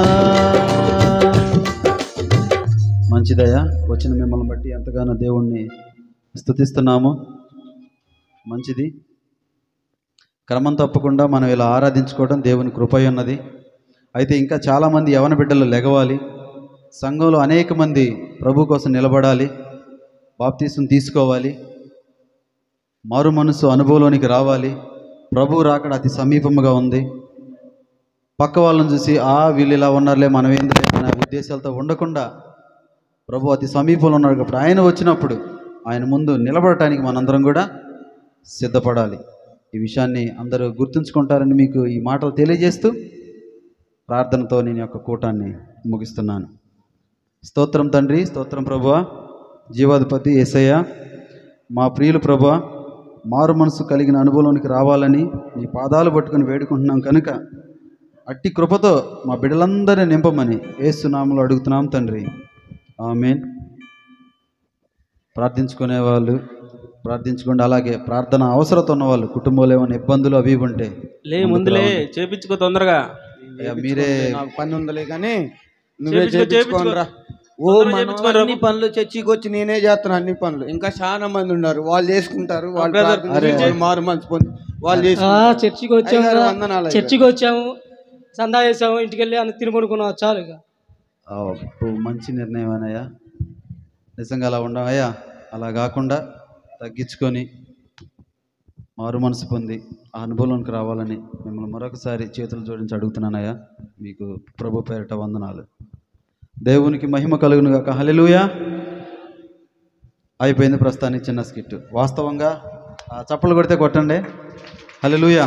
మంచిదయ్యా వచ్చిన మిమ్మల్ని బట్టి ఎంతగానో దేవుణ్ణి స్తుతిస్తున్నాము మంచిది క్రమం తప్పకుండా మనం ఇలా ఆరాధించుకోవడం దేవుని కృపై ఉన్నది అయితే ఇంకా చాలామంది యవన బిడ్డలు లెగవాలి సంఘంలో అనేక మంది ప్రభు కోసం నిలబడాలి బాప్తీసం తీసుకోవాలి మారు మనసు అనుభవంలోనికి రావాలి ప్రభు రాకడ అతి సమీపముగా ఉంది పక్క వాళ్ళని చూసి ఆ వీళ్ళు ఇలా ఉన్నారులే మనం ఏంది అనే ఉద్దేశాలతో ఉండకుండా ప్రభు అతి సమీపంలో ఉన్నాడు కాబట్టి ఆయన వచ్చినప్పుడు ఆయన ముందు నిలబడటానికి మనందరం కూడా సిద్ధపడాలి ఈ విషయాన్ని అందరూ గుర్తుంచుకుంటారని మీకు ఈ మాటలు తెలియజేస్తూ ప్రార్థనతో నేను యొక్క కూటాన్ని ముగిస్తున్నాను స్తోత్రం తండ్రి స్తోత్రం ప్రభువ జీవాధిపతి ఏసయ్య మా ప్రియులు ప్రభువ మారు మనసు కలిగిన అనుభవంలోనికి రావాలని మీ పాదాలు పట్టుకుని వేడుకుంటున్నాం కనుక అట్టి కృపతో మా బిడ్డలందరినీ నింపమని ఏసునామలో అడుగుతున్నాం తండ్రి ఆమెన్ ప్రార్థించుకునే వాళ్ళు ప్రార్థించుకోండి అలాగే ప్రార్థన అవసరత ఉన్న వాళ్ళు కుటుంబంలో ఏమైనా ఇబ్బందులు అవి ఇవి ఉంటే లే ముందులే చేపించుకో తొందరగా అయ్యా, మీరే నాకు పని ఉందిలే కానీ నువ్వే చేపించుకో, చేపించుకోనరా ఓ తొందరగా మనం చేపించుకోనరా. అన్ని పనులు చర్చికి వచ్చి నేనే చేస్తాను అన్ని పనులు ఇంకా చాలా మంది ఉన్నారు వాళ్ళు చేసుకుంటారు వాళ్ళు బ్రదర్, ప్రార్థన అరే, చేసి వాళ్ళు మారు మనసు పొంది వాళ్ళు ఆ, చేసుకుంటారు చర్చికి వచ్చాము అయ్యగారు కదా, వందనాలు అయ్యగారు. చర్చికి వచ్చాము సందా చేసాము ఇంటికి వెళ్ళి అన్న తిని పడుకున్నాం చాలు ఇక ఆ, ఓ మంచి నిర్ణయం అనయ్యా నిజంగా అలా ఉండవయ్యా అలా కాకుండా తగ్గించుకొని మారు మనసు పొంది ఆ అనుభవంలోకి రావాలని మిమ్మల్ని మరొకసారి చేతులు జోడించి అడుగుతున్నానయ్యా మీకు ప్రభు పేరిట వందనాలు దేవునికి మహిమ కలుగును గాక హల్లెలూయా అయిపోయింది ప్రస్తుతానికి చిన్న స్కిట్ వాస్తవంగా ఆ చప్పలు కొడితే కొట్టండి హల్లెలూయా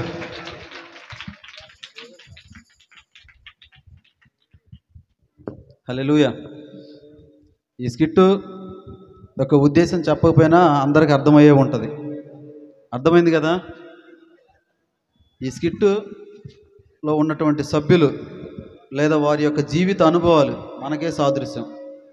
హల్లెలూయా ఈ స్కిట్టు యొక్క ఉద్దేశం చెప్పకపోయినా అందరికి అర్థమయ్యే ఉంటుంది అర్థమైంది కదా ఈ స్కిట్టులో ఉన్నటువంటి సభ్యులు లేదా వారి యొక్క జీవిత అనుభవాలు మనకే సాదృశ్యం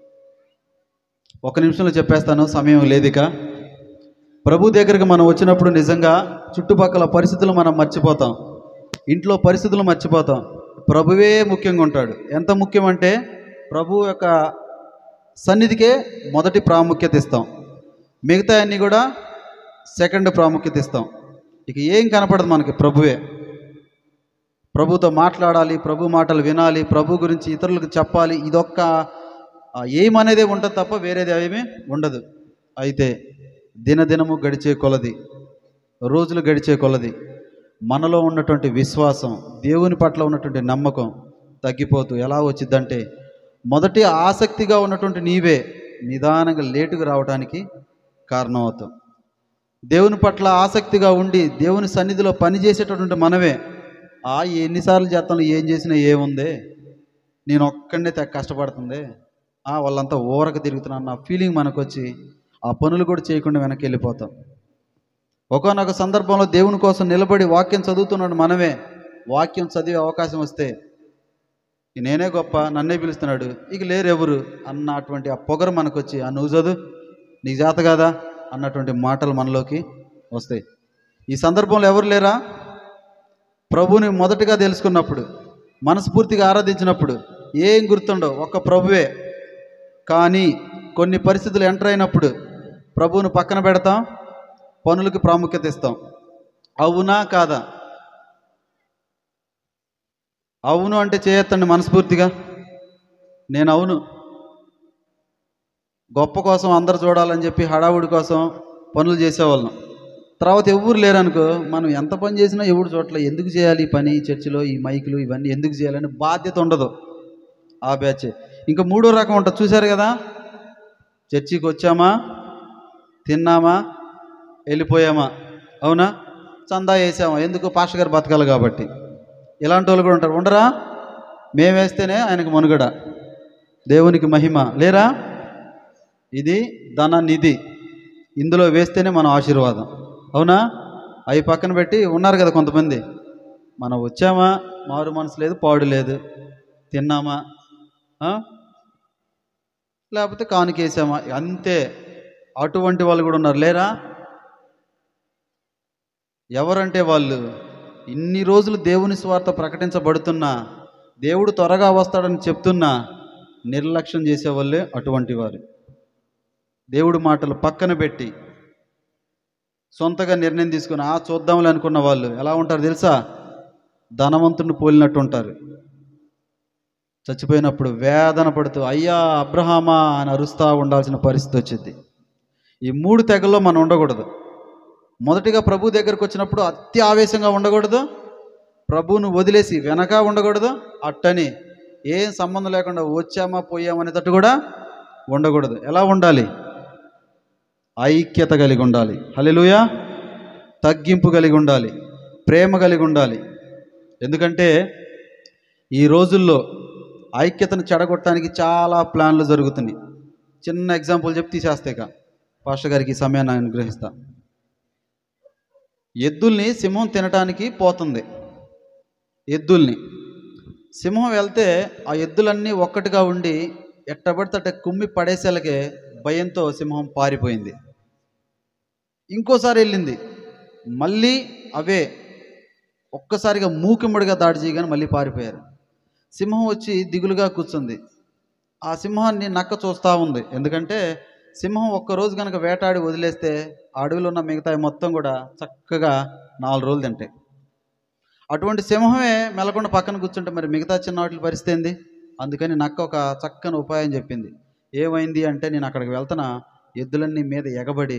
ఒక నిమిషంలో చెప్పేస్తాను సమయం లేదిక ప్రభు దగ్గరికి మనం వచ్చినప్పుడు నిజంగా చుట్టుపక్కల పరిస్థితులు మనం మర్చిపోతాం ఇంట్లో పరిస్థితులు మర్చిపోతాం ప్రభువే ముఖ్యంగా ఉంటాడు ఎంత ముఖ్యం అంటే ప్రభు యొక్క సన్నిధికే మొదటి ప్రాముఖ్యత ఇస్తాం మిగతా అన్నీ కూడా సెకండ్ ప్రాముఖ్యత ఇస్తాం ఇక ఏం కనపడదు మనకి ప్రభువే ప్రభుతో మాట్లాడాలి ప్రభు మాటలు వినాలి ప్రభు గురించి ఇతరులకు చెప్పాలి ఇదొక్క ఆ, ఏం అనేది ఉంటుంది తప్ప వేరేది ఏమీ ఉండదు అయితే దినదినము గడిచే కొలది రోజులు గడిచే కొలది మనలో ఉన్నటువంటి విశ్వాసం దేవుని పట్ల ఉన్నటువంటి నమ్మకం తగ్గిపోతూ ఎలా వచ్చిందంటే మొదటి ఆసక్తిగా ఉన్నటువంటి నీవే నిదానంగా లేటుగా రావడానికి కారణమవుతాం దేవుని పట్ల ఆసక్తిగా ఉండి దేవుని సన్నిధిలో పనిచేసేటటువంటి మనమే ఆ ఎన్నిసార్లు చేస్తాను ఏం చేసినా ఏముంది నేను ఒక్కడనే తెగ కష్టపడుతుంది ఆ వాళ్ళంతా ఊరక తిరుగుతున్నాను నా ఫీలింగ్ మనకు వచ్చి ఆ పనులు కూడా చేయకుండా వెనక్కి వెళ్ళిపోతాం ఒకనొక సందర్భంలో దేవుని కోసం నిలబడి వాక్యం చదువుతున్నాడు మనమే వాక్యం చదివే అవకాశం వస్తే "ఈ నేనే గొప్ప నన్నే పిలుస్తున్నాడు ఇక లేరు ఎవరు అన్నటువంటి ఆ పొగరు మనకు వచ్చి ఆ నువ్వు చదువు నీకు చేత కాదా అన్నటువంటి మాటలు మనలోకి వస్తాయి ఈ సందర్భంలో ఎవరు లేరా ప్రభువుని మొదటగా తెలుసుకున్నప్పుడు మనస్ఫూర్తిగా ఆరాధించినప్పుడు ఏం గుర్తుండవు ఒక్క ప్రభువే కానీ కొన్ని పరిస్థితులు ఎంటర్ అయినప్పుడు ప్రభువును పక్కన పెడతాం పనులకి ప్రాముఖ్యత ఇస్తాం అవునా కాదా అవును అంటే చేయొత్తండి మనస్ఫూర్తిగా నేను అవును గొప్ప కోసం అందరు చూడాలని చెప్పి హడావుడి కోసం పనులు చేసేవాళ్ళం తర్వాత ఎవరు లేరనుకో మనం ఎంత పని చేసినా ఎవరు చోట్ల ఎందుకు చేయాలి ఈ పని ఈ చర్చిలో ఈ మైకులు ఇవన్నీ ఎందుకు చేయాలని బాధ్యత ఉండదు ఆ బ్యాచ్ ఇంకా మూడో రకం ఉంటుంది చూశారు కదా చర్చికి వచ్చామా తిన్నామా వెళ్ళిపోయామా అవునా చందా వేసామా ఎందుకు పాస్టర్ గారు బతకాలి కాబట్టి ఇలాంటి వాళ్ళు కూడా ఉంటారు ఉండరా మేము వేస్తేనే ఆయనకు మనుగడ దేవునికి మహిమ లేరా ఇది ధన నిధి ఇందులో వేస్తేనే మన ఆశీర్వాదం అవునా అవి పక్కన పెట్టి ఉన్నారు కదా కొంతమంది మనం వచ్చామా మారు మనసు లేదు పాడు లేదు తిన్నామా ఆ? లేకపోతే కానుకేసామా అంతే అటువంటి వాళ్ళు కూడా ఉన్నారు లేరా ఎవరంటే వాళ్ళు ఇన్ని రోజులు దేవుని స్వార్థ ప్రకటించబడుతున్నా దేవుడు త్వరగా వస్తాడని చెప్తున్నా నిర్లక్ష్యం చేసేవాళ్ళే అటువంటి వారు దేవుడి మాటలు పక్కన పెట్టి సొంతగా నిర్ణయం తీసుకుని ఆ చూద్దాంలే అనుకున్న వాళ్ళు ఎలా ఉంటారు తెలుసా ధనవంతుడిని పోలినట్టు ఉంటారు చచ్చిపోయినప్పుడు వేదన పడుతూ అయ్యా అబ్రహామా అని అరుస్తూ ఉండాల్సిన పరిస్థితి వచ్చింది ఈ మూడు తెగల్లో మనం ఉండకూడదు మొదటిగా ప్రభు దగ్గరకు వచ్చినప్పుడు అతి ఆవేశంగా ఉండకూడదు ప్రభువును వదిలేసి వెనక ఉండకూడదు అట్టని ఏం సంబంధం లేకుండా వచ్చామా పోయామనేటట్టు కూడా ఉండకూడదు ఎలా ఉండాలి ఐక్యత కలిగి ఉండాలి హల్లెలూయా తగ్గింపు కలిగి ఉండాలి ప్రేమ కలిగి ఉండాలి ఎందుకంటే ఈ రోజుల్లో ఐక్యతను చెడగొట్టడానికి చాలా ప్లాన్లు జరుగుతున్నాయి చిన్న ఎగ్జాంపుల్ చెప్పి తీసేస్తాయిక పాస్టర్ గారికి ఈ సమయాన్ని అనుగ్రహిస్తా ఎద్దుల్ని సింహం తినటానికి పోతుంది ఎద్దుల్ని సింహం వెళ్తే ఆ ఎద్దులన్నీ ఒక్కటిగా ఉండి ఎట్టబడితే అట్ట కుమ్మి పడేసేలకే భయంతో సింహం పారిపోయింది ఇంకోసారి వెళ్ళింది మళ్ళీ అవే ఒక్కసారిగా మూకిమ్మడిగా దాడి చేయగానే మళ్ళీ పారిపోయారు సింహం వచ్చి దిగులుగా కూర్చుంది ఆ సింహాన్ని నక్క చూస్తూ ఉంది ఎందుకంటే సింహం ఒక్కరోజు కనుక వేటాడి వదిలేస్తే ఆ అడవిలో ఉన్న మిగతా మొత్తం కూడా చక్కగా నాలుగు రోజులు తింటాయి అటువంటి సింహమే మెలకుండా పక్కన కూర్చుంటే మరి మిగతా చిన్న వాటి పరిస్థితి ఏంది అందుకని నక్క ఒక చక్కని ఉపాయం చెప్పింది ఏమైంది అంటే నేను అక్కడికి వెళ్తున్నా ఎద్దులన్నీ మీద ఎగబడి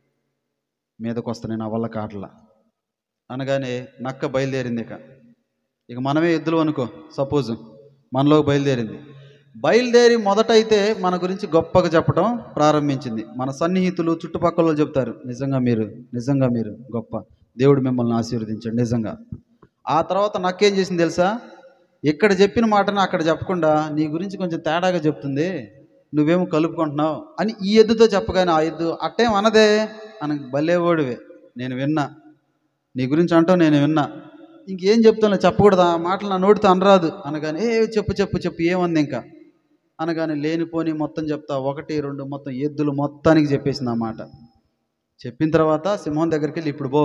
మీదకు వస్తున్నాయి నా వల్ల కాటల అనగానే నక్క బయలుదేరింది ఇక ఇక మనమే ఎద్దులు అనుకో సపోజ్ మనలో బయలుదేరింది బయలుదేరి మొదటైతే మన గురించి గొప్పగా చెప్పడం ప్రారంభించింది మన సన్నిహితులు చుట్టుపక్కల వాళ్ళు చెప్తారు నిజంగా మీరు నిజంగా మీరు గొప్ప దేవుడు మిమ్మల్ని ఆశీర్వదించాడు నిజంగా ఆ తర్వాత నాకేం చేసింది తెలుసా ఇక్కడ చెప్పిన మాటను అక్కడ చెప్పకుండా నీ గురించి కొంచెం తేడాగా చెప్తుంది నువ్వేమో కలుపుకుంటున్నావు అని ఈ ఎద్దుతో చెప్పగానే ఆ ఎద్దు అట్టేం అనదే అనకు భలేవాడివే నేను విన్నా నీ గురించి అంటావు నేను విన్నా ఇంకేం చెప్తాను చెప్పకూడదు ఆ మాటలు నా నోటితో అనరాదు అనగానే ఏ చెప్పు చెప్పు చెప్పు ఏమంది ఇంకా అనగానే లేనిపోని మొత్తం చెప్తా ఒకటి రెండు మొత్తం ఎద్దులు మొత్తానికి చెప్పేసింది ఆ మాట చెప్పిన తర్వాత సింహం దగ్గరికి వెళ్ళి ఇప్పుడు పో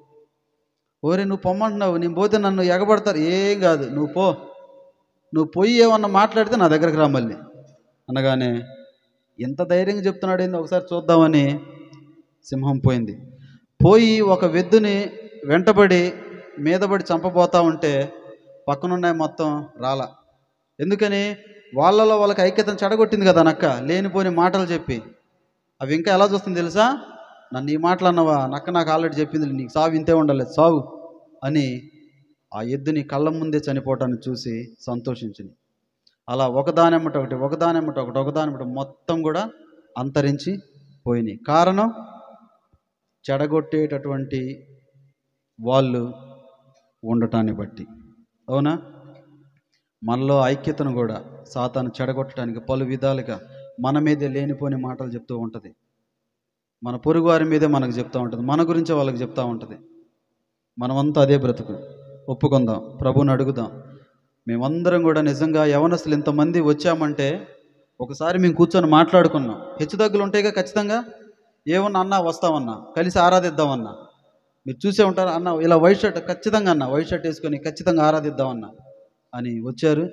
ఓరే నువ్వు పొమ్మంటున్నావు నేను పోతే నన్ను ఎగబడతారు ఏం కాదు నువ్వు పో నువ్వు పోయి ఏమన్నా మాట్లాడితే నా దగ్గరికి రా మళ్ళీ అనగానే ఎంత ధైర్యంగా చెప్తున్నాడు ఏంది ఒకసారి చూద్దామని సింహం పోయింది పోయి ఒక వెద్దుని వెంటబడి మీదబడి చంపబోతా ఉంటే పక్కనున్నాయి మొత్తం రాల ఎందుకని వాళ్ళలో వాళ్ళకి ఐక్యతను చెడగొట్టింది కదా నక్క లేనిపోని మాటలు చెప్పి అవి ఇంకా ఎలా చూస్తుంది తెలుసా నన్ను ఈ మాటలు అన్నవా నక్క నాకు ఆల్రెడీ చెప్పింది నీకు సావు ఇంతే ఉండాలి సావు అని ఆ ఎద్దుని కళ్ళ ముందే చనిపోవటాన్ని చూసి సంతోషించింది అలా ఒకదానెమ్మట ఒకటి ఒకదానెమ్మట ఒకటి ఒకదానెమ్మట మొత్తం కూడా అంతరించి పోయినాయి కారణం చెడగొట్టేటటువంటి వాళ్ళు ఉండటాన్ని బట్టి అవునా మనలో ఐక్యతను కూడా సాతాను చెడగొట్టడానికి పలు విధాలుగా మన మీదే లేనిపోని మాటలు చెప్తూ ఉంటుంది మన పొరుగు వారి మీదే మనకు చెప్తూ ఉంటుంది మన గురించే వాళ్ళకి చెప్తూ ఉంటుంది మనమంతా అదే బ్రతుకు ఒప్పుకుందాం ప్రభుని అడుగుదాం మేమందరం కూడా నిజంగా యవనస్తులు ఇంతమంది వచ్చామంటే ఒకసారి మేము కూర్చొని మాట్లాడుకున్నాం హెచ్చుతగ్గులు ఉంటాయిగా ఖచ్చితంగా ఏమన్నా అన్నా వస్తామన్నా కలిసి ఆరాధిద్దామన్నా మీరు చూసే ఉంటారు అన్న ఇలా వైట్ షర్ట్ ఖచ్చితంగా అన్న వైట్ షర్ట్ వేసుకొని ఖచ్చితంగా ఆరాధిద్దామన్నా అని వచ్చారు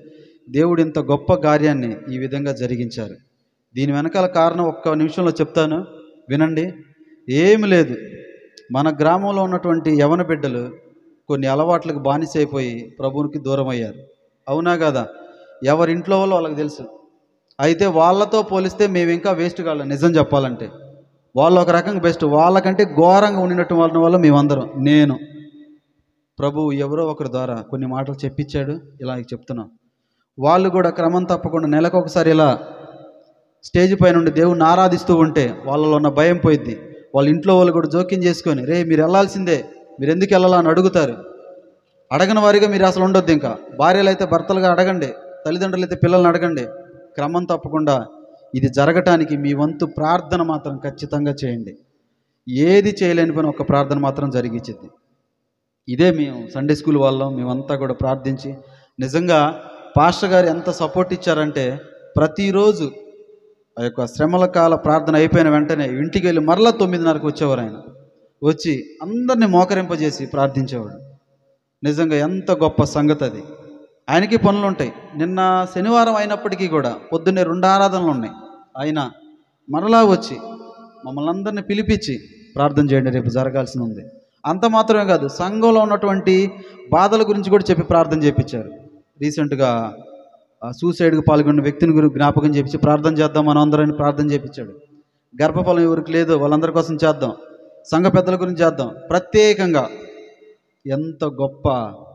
దేవుడు ఇంత గొప్ప కార్యాన్ని ఈ విధంగా జరిగించారు దీని వెనకాల కారణం ఒక్క నిమిషంలో చెప్తాను వినండి ఏమి లేదు మన గ్రామంలో ఉన్నటువంటి యవన బిడ్డలు కొన్ని అలవాట్లకు బానిసైపోయి ప్రభువునికి దూరం అయ్యారు అవునా కదా ఎవరింట్లో వాళ్ళు వాళ్ళకి తెలుసు అయితే వాళ్ళతో పోలిస్తే మేము ఇంకా వేస్ట్ కాళ్ళం నిజం చెప్పాలంటే వాళ్ళు ఒక రకంగా బెస్ట్ వాళ్ళకంటే ఘోరంగా ఉండినట్టు వాళ్ళ వల్ల మేమందరం నేను ప్రభువు ఎవరో ఒకరి ద్వారా కొన్ని మాటలు చెప్పించాడు ఇలా చెప్తున్నాం వాళ్ళు కూడా క్రమం తప్పకుండా నెలకు ఒకసారి ఇలా స్టేజ్ పై నుండి దేవుణ్ణి ఆరాధిస్తూ ఉంటే వాళ్ళలో ఉన్న భయం పోయిద్ది వాళ్ళ ఇంట్లో వాళ్ళు కూడా జోక్యం చేసుకొని రే మీరు వెళ్ళాల్సిందే మీరు ఎందుకు వెళ్ళాలా అని అడుగుతారు అడగని వారిగా మీరు అసలు ఉండొద్దు ఇంకా భార్యలు అయితే భర్తలుగా అడగండి తల్లిదండ్రులు అయితే పిల్లల్ని అడగండి క్రమం తప్పకుండా ఇది జరగటానికి మీ వంతు ప్రార్థన మాత్రం ఖచ్చితంగా చేయండి ఏది చేయలేని పని ఒక ప్రార్థన మాత్రం జరిగించింది ఇదే మేము సండే స్కూల్ వాళ్ళం మేమంతా కూడా ప్రార్థించి నిజంగా పాస్టర్ గారు ఎంత సపోర్ట్ ఇచ్చారంటే ప్రతిరోజు ఆ యొక్క శ్రమల కాల ప్రార్థన అయిపోయిన వెంటనే ఇంటికి వెళ్ళి మరలా తొమ్మిదిన్నరకు వచ్చేవారు ఆయన వచ్చి అందరినీ మోకరింపజేసి ప్రార్థించేవాడు నిజంగా ఎంత గొప్ప సంగతి అది ఆయనకి పనులు ఉంటాయి నిన్న శనివారం అయినప్పటికీ కూడా పొద్దున్నే రెండు ఆరాధనలు ఉన్నాయి ఆయన మరలా వచ్చి మమ్మల్ని అందరినీ పిలిపించి ప్రార్థన చేయండి రేపు జరగాల్సి ఉంది అంత మాత్రమే కాదు సంఘంలో ఉన్నటువంటి బాధల గురించి కూడా చెప్పి ప్రార్థన చేయించారు రీసెంట్గా ఆ సూసైడ్కి పాల్గొన్న వ్యక్తిని గురించి జ్ఞాపకం చేపించి ప్రార్థన చేద్దాం మనం అందరం ప్రార్థన చేయించాడు గర్భఫలం ఎవరికి లేదు వాళ్ళందరి కోసం చేద్దాం సంఘ పెద్దల గురించి చేద్దాం ప్రత్యేకంగా ఎంత గొప్ప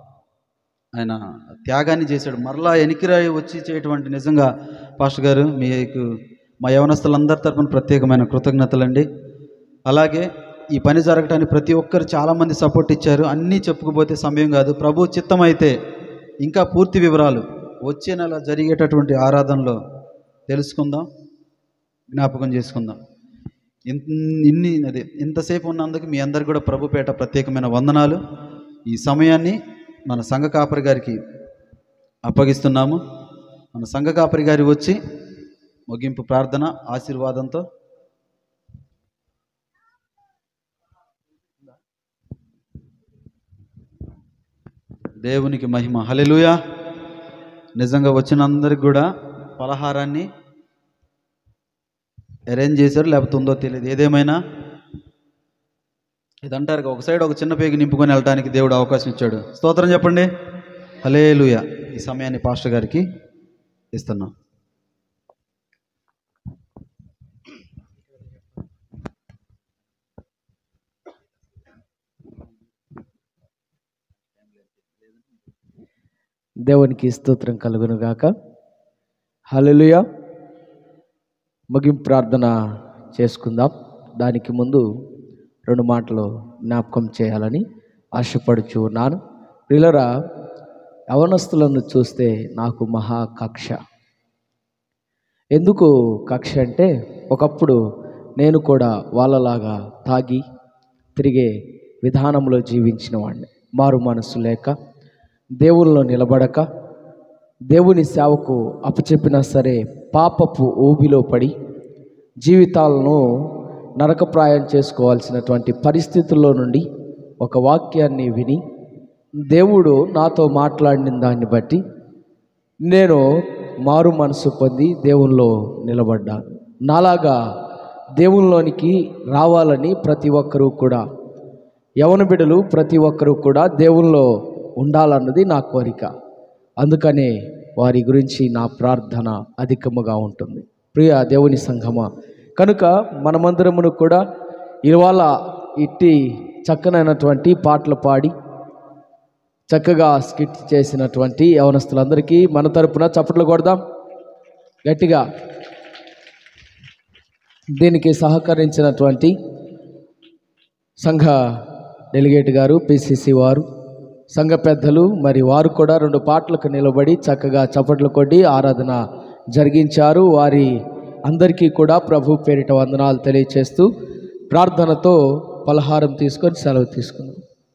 ఆయన త్యాగాన్ని చేశాడు మరలా ఎనికిరాయి వచ్చి చేయటువంటి నిజంగా పాస్టర్ గారు మీకు మా యవనస్తులందరి తరపున ప్రత్యేకమైన కృతజ్ఞతలండి అలాగే ఈ పని జరగటానికి ప్రతి ఒక్కరు చాలామంది సపోర్ట్ ఇచ్చారు అన్నీ చెప్పుకుపోతే సమయం కాదు ప్రభు చిత్తం అయితే ఇంకా పూర్తి వివరాలు వచ్చే నెల జరిగేటటువంటి ఆరాధనలో తెలుసుకుందాం జ్ఞాపకం చేసుకుందాం ఇన్- ఇన్ని అదే ఇంతసేపు ఉన్నందుకు మీ అందరికి కూడా ప్రభుపేట ప్రత్యేకమైన వందనాలు ఈ సమయాన్ని మన సంఘ కాపరి గారికి అప్పగిస్తున్నాము మన సంఘ కాపరి గారి వచ్చి ముగింపు ప్రార్థన ఆశీర్వాదంతో దేవునికి మహిమ హలెలుయా నిజంగా వచ్చిన అందరికి కూడా పలహారాన్ని అరేంజ్ చేశారు లేకపోతే ఉందో తెలియదు ఏదేమైనా ఇది అంటారు కదా, ఒక సైడ్ ఒక చిన్న పేగి నింపుకొని వెళ్ళడానికి దేవుడు అవకాశం ఇచ్చాడు స్తోత్రం చెప్పండి హలేలుయ ఈ సమయాన్ని పాస్టర్ గారికి ఇస్తున్నాం దేవునికి స్తోత్రం కలుగును గాక హల్లెలూయ ముగింపు ప్రార్థన చేసుకుందాం దానికి ముందు రెండు మాటలు జ్ఞాపకం చేయాలని ఆశపడుచు ఉన్నాను ప్రిలరా యవనస్తులను చూస్తే నాకు మహా కక్ష ఎందుకు కక్ష అంటే ఒకప్పుడు నేను కూడా వాళ్ళలాగా తాగి తిరిగే విధానంలో జీవించిన వాడిని మారు మనసు లేక దేవుల్లో నిలబడక దేవుని సేవకు అప్పచెప్పినా సరే పాపపు ఊబిలో పడి జీవితాలను నరకప్రాయం చేసుకోవాల్సినటువంటి పరిస్థితుల్లో నుండి ఒక వాక్యాన్ని విని దేవుడు నాతో మాట్లాడిన దాన్ని బట్టి నేను మారు మనసు పొంది దేవుల్లో నిలబడ్డాను నాలాగా దేవుల్లోనికి రావాలని ప్రతి ఒక్కరూ కూడా యవన బిడ్డలు ప్రతి ఒక్కరూ కూడా దేవుల్లో ఉండాలన్నది నా కోరిక అందుకనే వారి గురించి నా ప్రార్థన అధికముగా ఉంటుంది ప్రియ దేవుని సంఘమా కనుక మనమందరమును కూడా ఇవాళ ఇట్టి చక్కనైనటువంటి పాటలు పాడి చక్కగా స్కిట్ చేసినటువంటి యవనస్తులందరికీ మన తరపున చప్పట్లు కొడదాం గట్టిగా దీనికి సహకరించినటువంటి సంఘ డెలిగేట్ గారు పిసిసి వారు సంఘ పెద్దలు మరి వారు కూడా రెండు పాటలకు నిలబడి చక్కగా చప్పట్లు కొట్టి ఆరాధన జరిగించారు వారి అందరికీ కూడా ప్రభు పేరిట వందనాలు తెలియచేస్తూ ప్రార్థనతో పలహారం తీసుకొని సెలవు తీసుకుందాం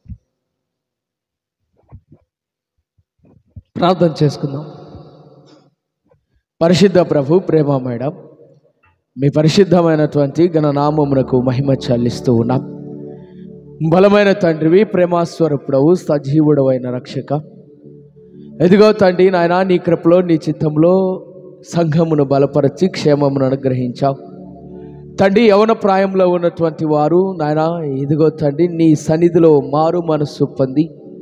ప్రార్థన చేసుకుందాం పరిశుద్ధ ప్రభు ప్రేమ మేడం మీ పరిశుద్ధమైనటువంటి గణనామమునకు మహిమ చెల్లిస్తూ ఉన్నాం బలమైన తండ్రివి ప్రేమాస్వరూపుడవు సజీవుడవైన రక్షక ఎదిగో తండ్రి నాయన నీ కృపలో నీ చిత్తంలో సంఘమును బలపరచి క్షేమమును అనుగ్రహించావు తండ్రి యవన ప్రాయంలో ఉన్నటువంటి వారు నాయన ఇదిగో తండ్రి నీ సన్నిధిలో మారు మనస్సు పొంది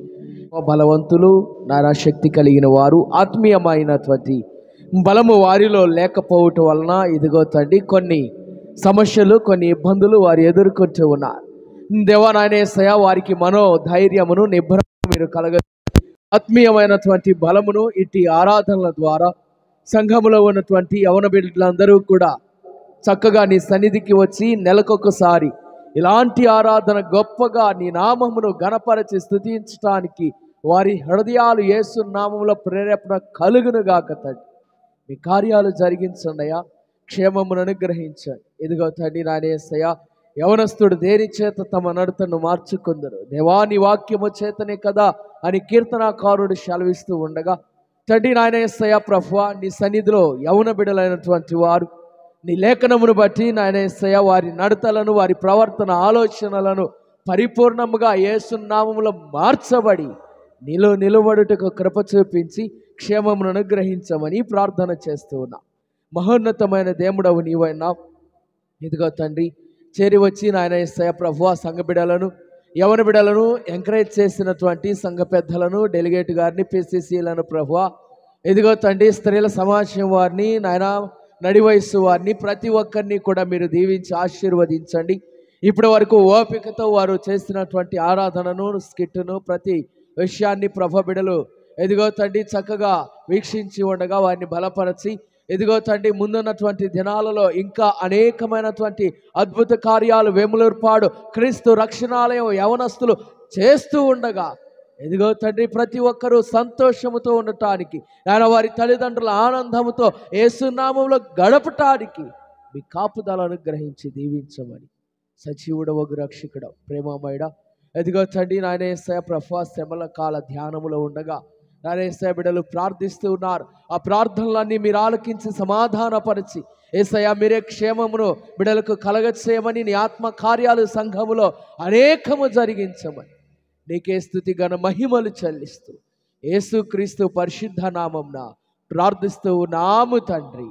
బలవంతులు నానా శక్తి కలిగిన వారు ఆత్మీయమైనటువంటి బలము వారిలో లేకపోవటం వలన ఇదిగో తండ్రి కొన్ని సమస్యలు కొన్ని ఇబ్బందులు వారు ఎదుర్కొంటూ ఉన్నారు దేవా నాయనేసయ వారికి మనో ధైర్యమును నిబ్బరము మీరు కలగ ఆత్మీయమైనటువంటి బలమును ఇట్టి ఆరాధనల ద్వారా సంఘములో ఉన్నటువంటి యవన బిడ్డలందరూ కూడా చక్కగా నీ సన్నిధికి వచ్చి నెలకొకసారి ఇలాంటి ఆరాధన గొప్పగా నీ నామమును గణపరచి స్థుతించటానికి వారి హృదయాలు యేసు నామములో ప్రేరేపణ కలుగునుగాక తండ్రి మీ కార్యాలు జరిగించండి అయ్యా క్షేమమును అనుగ్రహించండి ఎదుగో తండ్రి నానేసయ్య యవనస్తుడు దేని చేత తమ నడతను మార్చుకుందరు దేవాని వాక్యము చేతనే కదా అని కీర్తనాకారుడు సెలవిస్తూ ఉండగా తండ్రి నాయనేసయ్య ప్రభువా నీ సన్నిధిలో యవన బిడలైనటువంటి వారు నీ లేఖనమును బట్టి నాయనేసయ్య వారి నడతలను వారి ప్రవర్తన ఆలోచనలను పరిపూర్ణముగా యేసునామములో మార్చబడి నీలో నిలబడుటకు కృప చూపించి క్షేమమును అనుగ్రహించమని ప్రార్థన చేస్తూ ఉన్నా మహోన్నతమైన దేవుడవు నీవైనా ఇదిగో తండ్రి చేరి వచ్చి నాయన ఇస్తాయ ప్రభు సంఘ బిడలను యవన బిడలను ఎంకరేజ్ చేసినటువంటి సంఘ పెద్దలను డెలిగేట్ గారిని పిసిసిలను ప్రభు ఇదిగో తండ్రి స్త్రీల సమాజం వారిని నాయన నడి వయస్సు వారిని ప్రతి ఒక్కరిని కూడా మీరు దీవించి ఆశీర్వదించండి ఇప్పటి వరకు ఓపికతో వారు చేసినటువంటి ఆరాధనను స్కిట్ను ప్రతి విషయాన్ని ప్రభ బిడలు ఎదిగో తండ్రి చక్కగా వీక్షించి ఉండగా వారిని బలపరచి ఎదిగో తండ్రి ముందున్నటువంటి దినాలలో ఇంకా అనేకమైనటువంటి అద్భుత కార్యాలు వేములూర్పాడు క్రీస్తు రక్షణాలయం యవనస్తులు చేస్తూ ఉండగా ఎదిగో తండ్రి ప్రతి ఒక్కరూ సంతోషముతో ఉండటానికి ఆయన వారి తల్లిదండ్రుల ఆనందముతో ఏసునామంలో గడపటానికి మీ కాపుదల అనుగ్రహించి దీవించమని సజీవుడవగు రక్షకుడ ప్రేమమయుడ ఎదిగో తండ్రి నాయనేసయ ప్రభా శ్రమల కాల ధ్యానములో ఉండగా నాయనేసయ బిడలు ప్రార్థిస్తూ ఉన్నారు ఆ ప్రార్థనలన్నీ మీరు ఆలకించి సమాధానపరిచి ఏసయ్య మీరే క్షేమమును బిడలకు కలగచేయమని నీ ఆత్మ కార్యాలు సంఘములో అనేకము జరిగించమని నీకే స్థుతి గణ మహిమలు చెల్లిస్తూ యేసుక్రీస్తు పరిశుద్ధ నామంన ప్రార్థిస్తూ నాము తండ్రి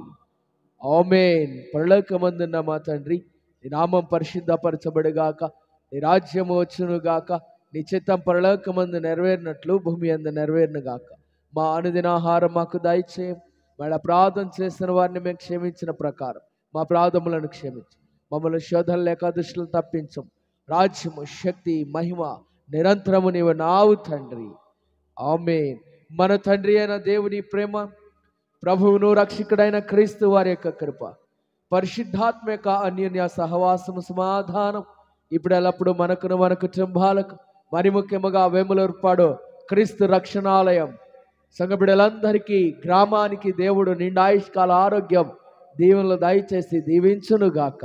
ఆమెన్ పరలోకమందున్న మా తండ్రి నీ నామం పరిశుద్ధపరచబడుగాక నీ రాజ్యము వచ్చునుగాక నీ చిత్తం పరలోకమందు నెరవేరినట్లు భూమి అందు నెరవేరునుగాక మా అనుదినాహారం మాకు దయచేయం వాళ్ళ ప్రార్థన చేసిన వారిని మేము క్షమించిన ప్రకారం మా ప్రార్థములను క్షమించు మమ్మల్ని శోధన లేక దుష్టులు తప్పించం రాజ్యము శక్తి మహిమ నిరంతరము నీవు నావు తండ్రి ఆమెన్ మన తండ్రి అయిన దేవుని ప్రేమ ప్రభువును రక్షకుడైన క్రీస్తు వారి యొక్క కృప పరిశుద్ధాత్మ యొక్క అన్యోన్య సహవాసము సమాధానం ఇప్పుడు ఎల్లప్పుడు మనకును మన కుటుంబాలకు మరి ముఖ్యముగా వేములూర్పాడు క్రీస్తు రక్షణాలయం సంగబిడలందరికీ గ్రామానికి దేవుడు నిండాయుష్కాల ఆరోగ్యం దీవెనలు దయచేసి దీవించునుగాక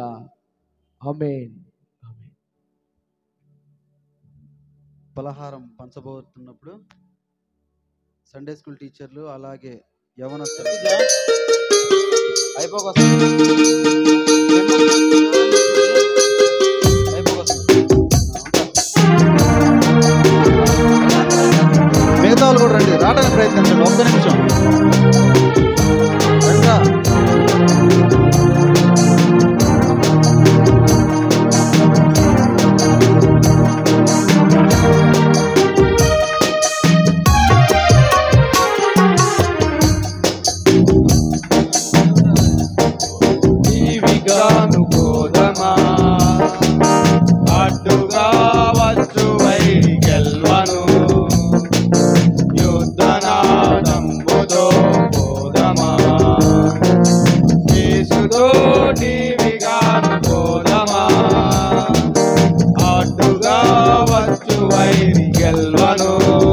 ఆమేన్ పలహారం పంచబోతున్నప్పుడు సండే స్కూల్ టీచర్లు అలాగే యవనస్తులు మిగతా వాళ్ళు కూడా రండి రావడానికి ప్రయత్నించండి ఒక్క నిమిషం రండా. జీవిగాను గోధమా అడ్డుగా వచ్చు వైరి గెల్వను యుద్ధనాదంబుతో గోధమా యేసుతో నీవిగాను గోధమా అడ్డుగా వచ్చు వైరి గెల్వను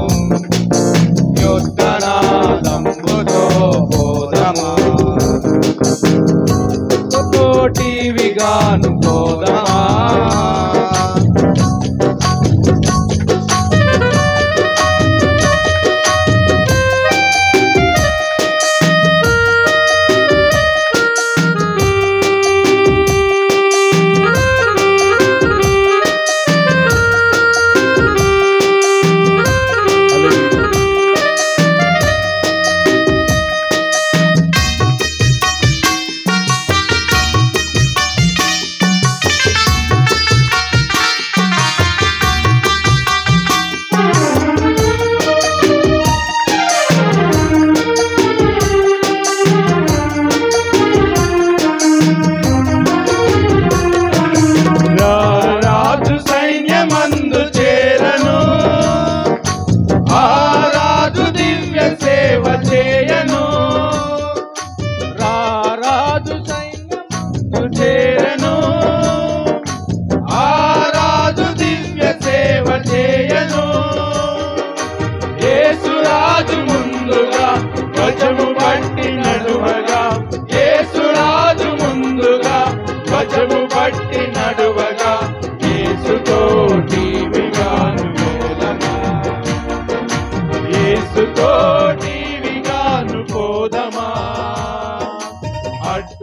యుద్ధనాదంబుతో గోధమా కోటివిగాను గోదమా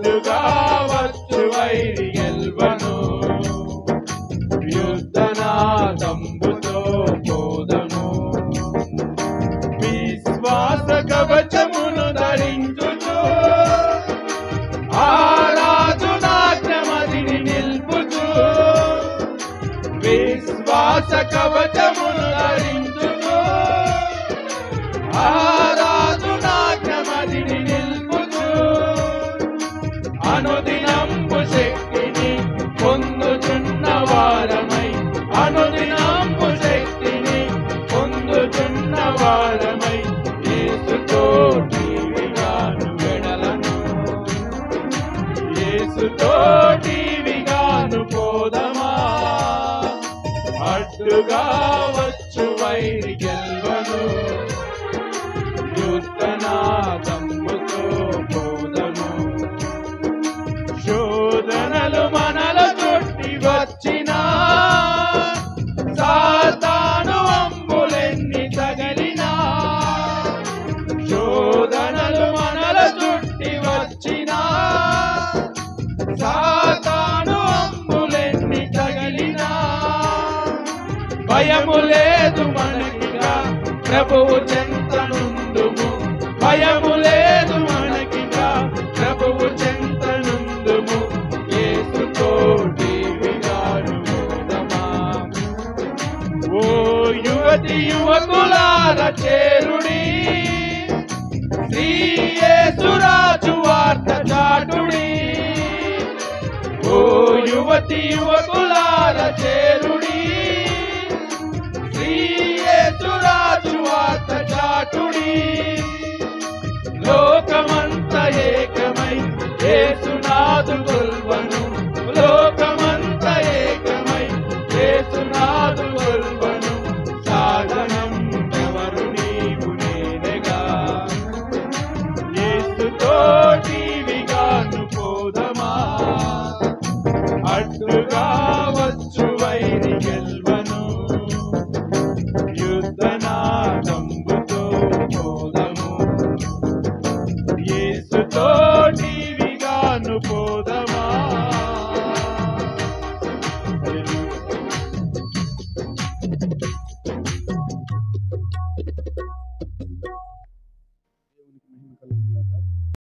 అడ్డుగా వచ్చు వైరి గెల్వను యుద్ధనాదంబుతో పోదము విశ్వాస కవచమును ధరించుచు ఆరాధునాజ్ఞమదిని నిల్పుచు విశ్వాస కవచమును ధరించుచు ఆరాధునాజ్ఞమదిని నిల్పుచు అనుదినంబు శక్తిని పొందుచున్న వారమై అనుదినంబు శక్తిని పొందుచున్న వారమై యేసుతో టీవిగాను వెడలను యేసుతో టీవిగాను పోదమా అడ్డుగా వచ్చు వైరి గెల్వను యుద్ధనాదమ్ముతో పోదము శోధనలు మనల చుట్టి వచ్చినా సాతాను అంబులెన్ని తగలినా శోధనలు మనల చుట్టి వచ్చినా సాతాను అంబులెన్ని తగలినా భయము లేదు మనకిగా ప్రభువు చెంతనుందుము భయము లేదు మనకిగా ప్రభువు చెంతనుందుము యేసుతో విగాడు ఓ యువతి యువకులార చేరుడి శ్రీ యేసురాజు వార్త చాటుడి ఓ యువతి యువకులార చేరుడి శ్రీ యేసురాజు వార్త చాటుడి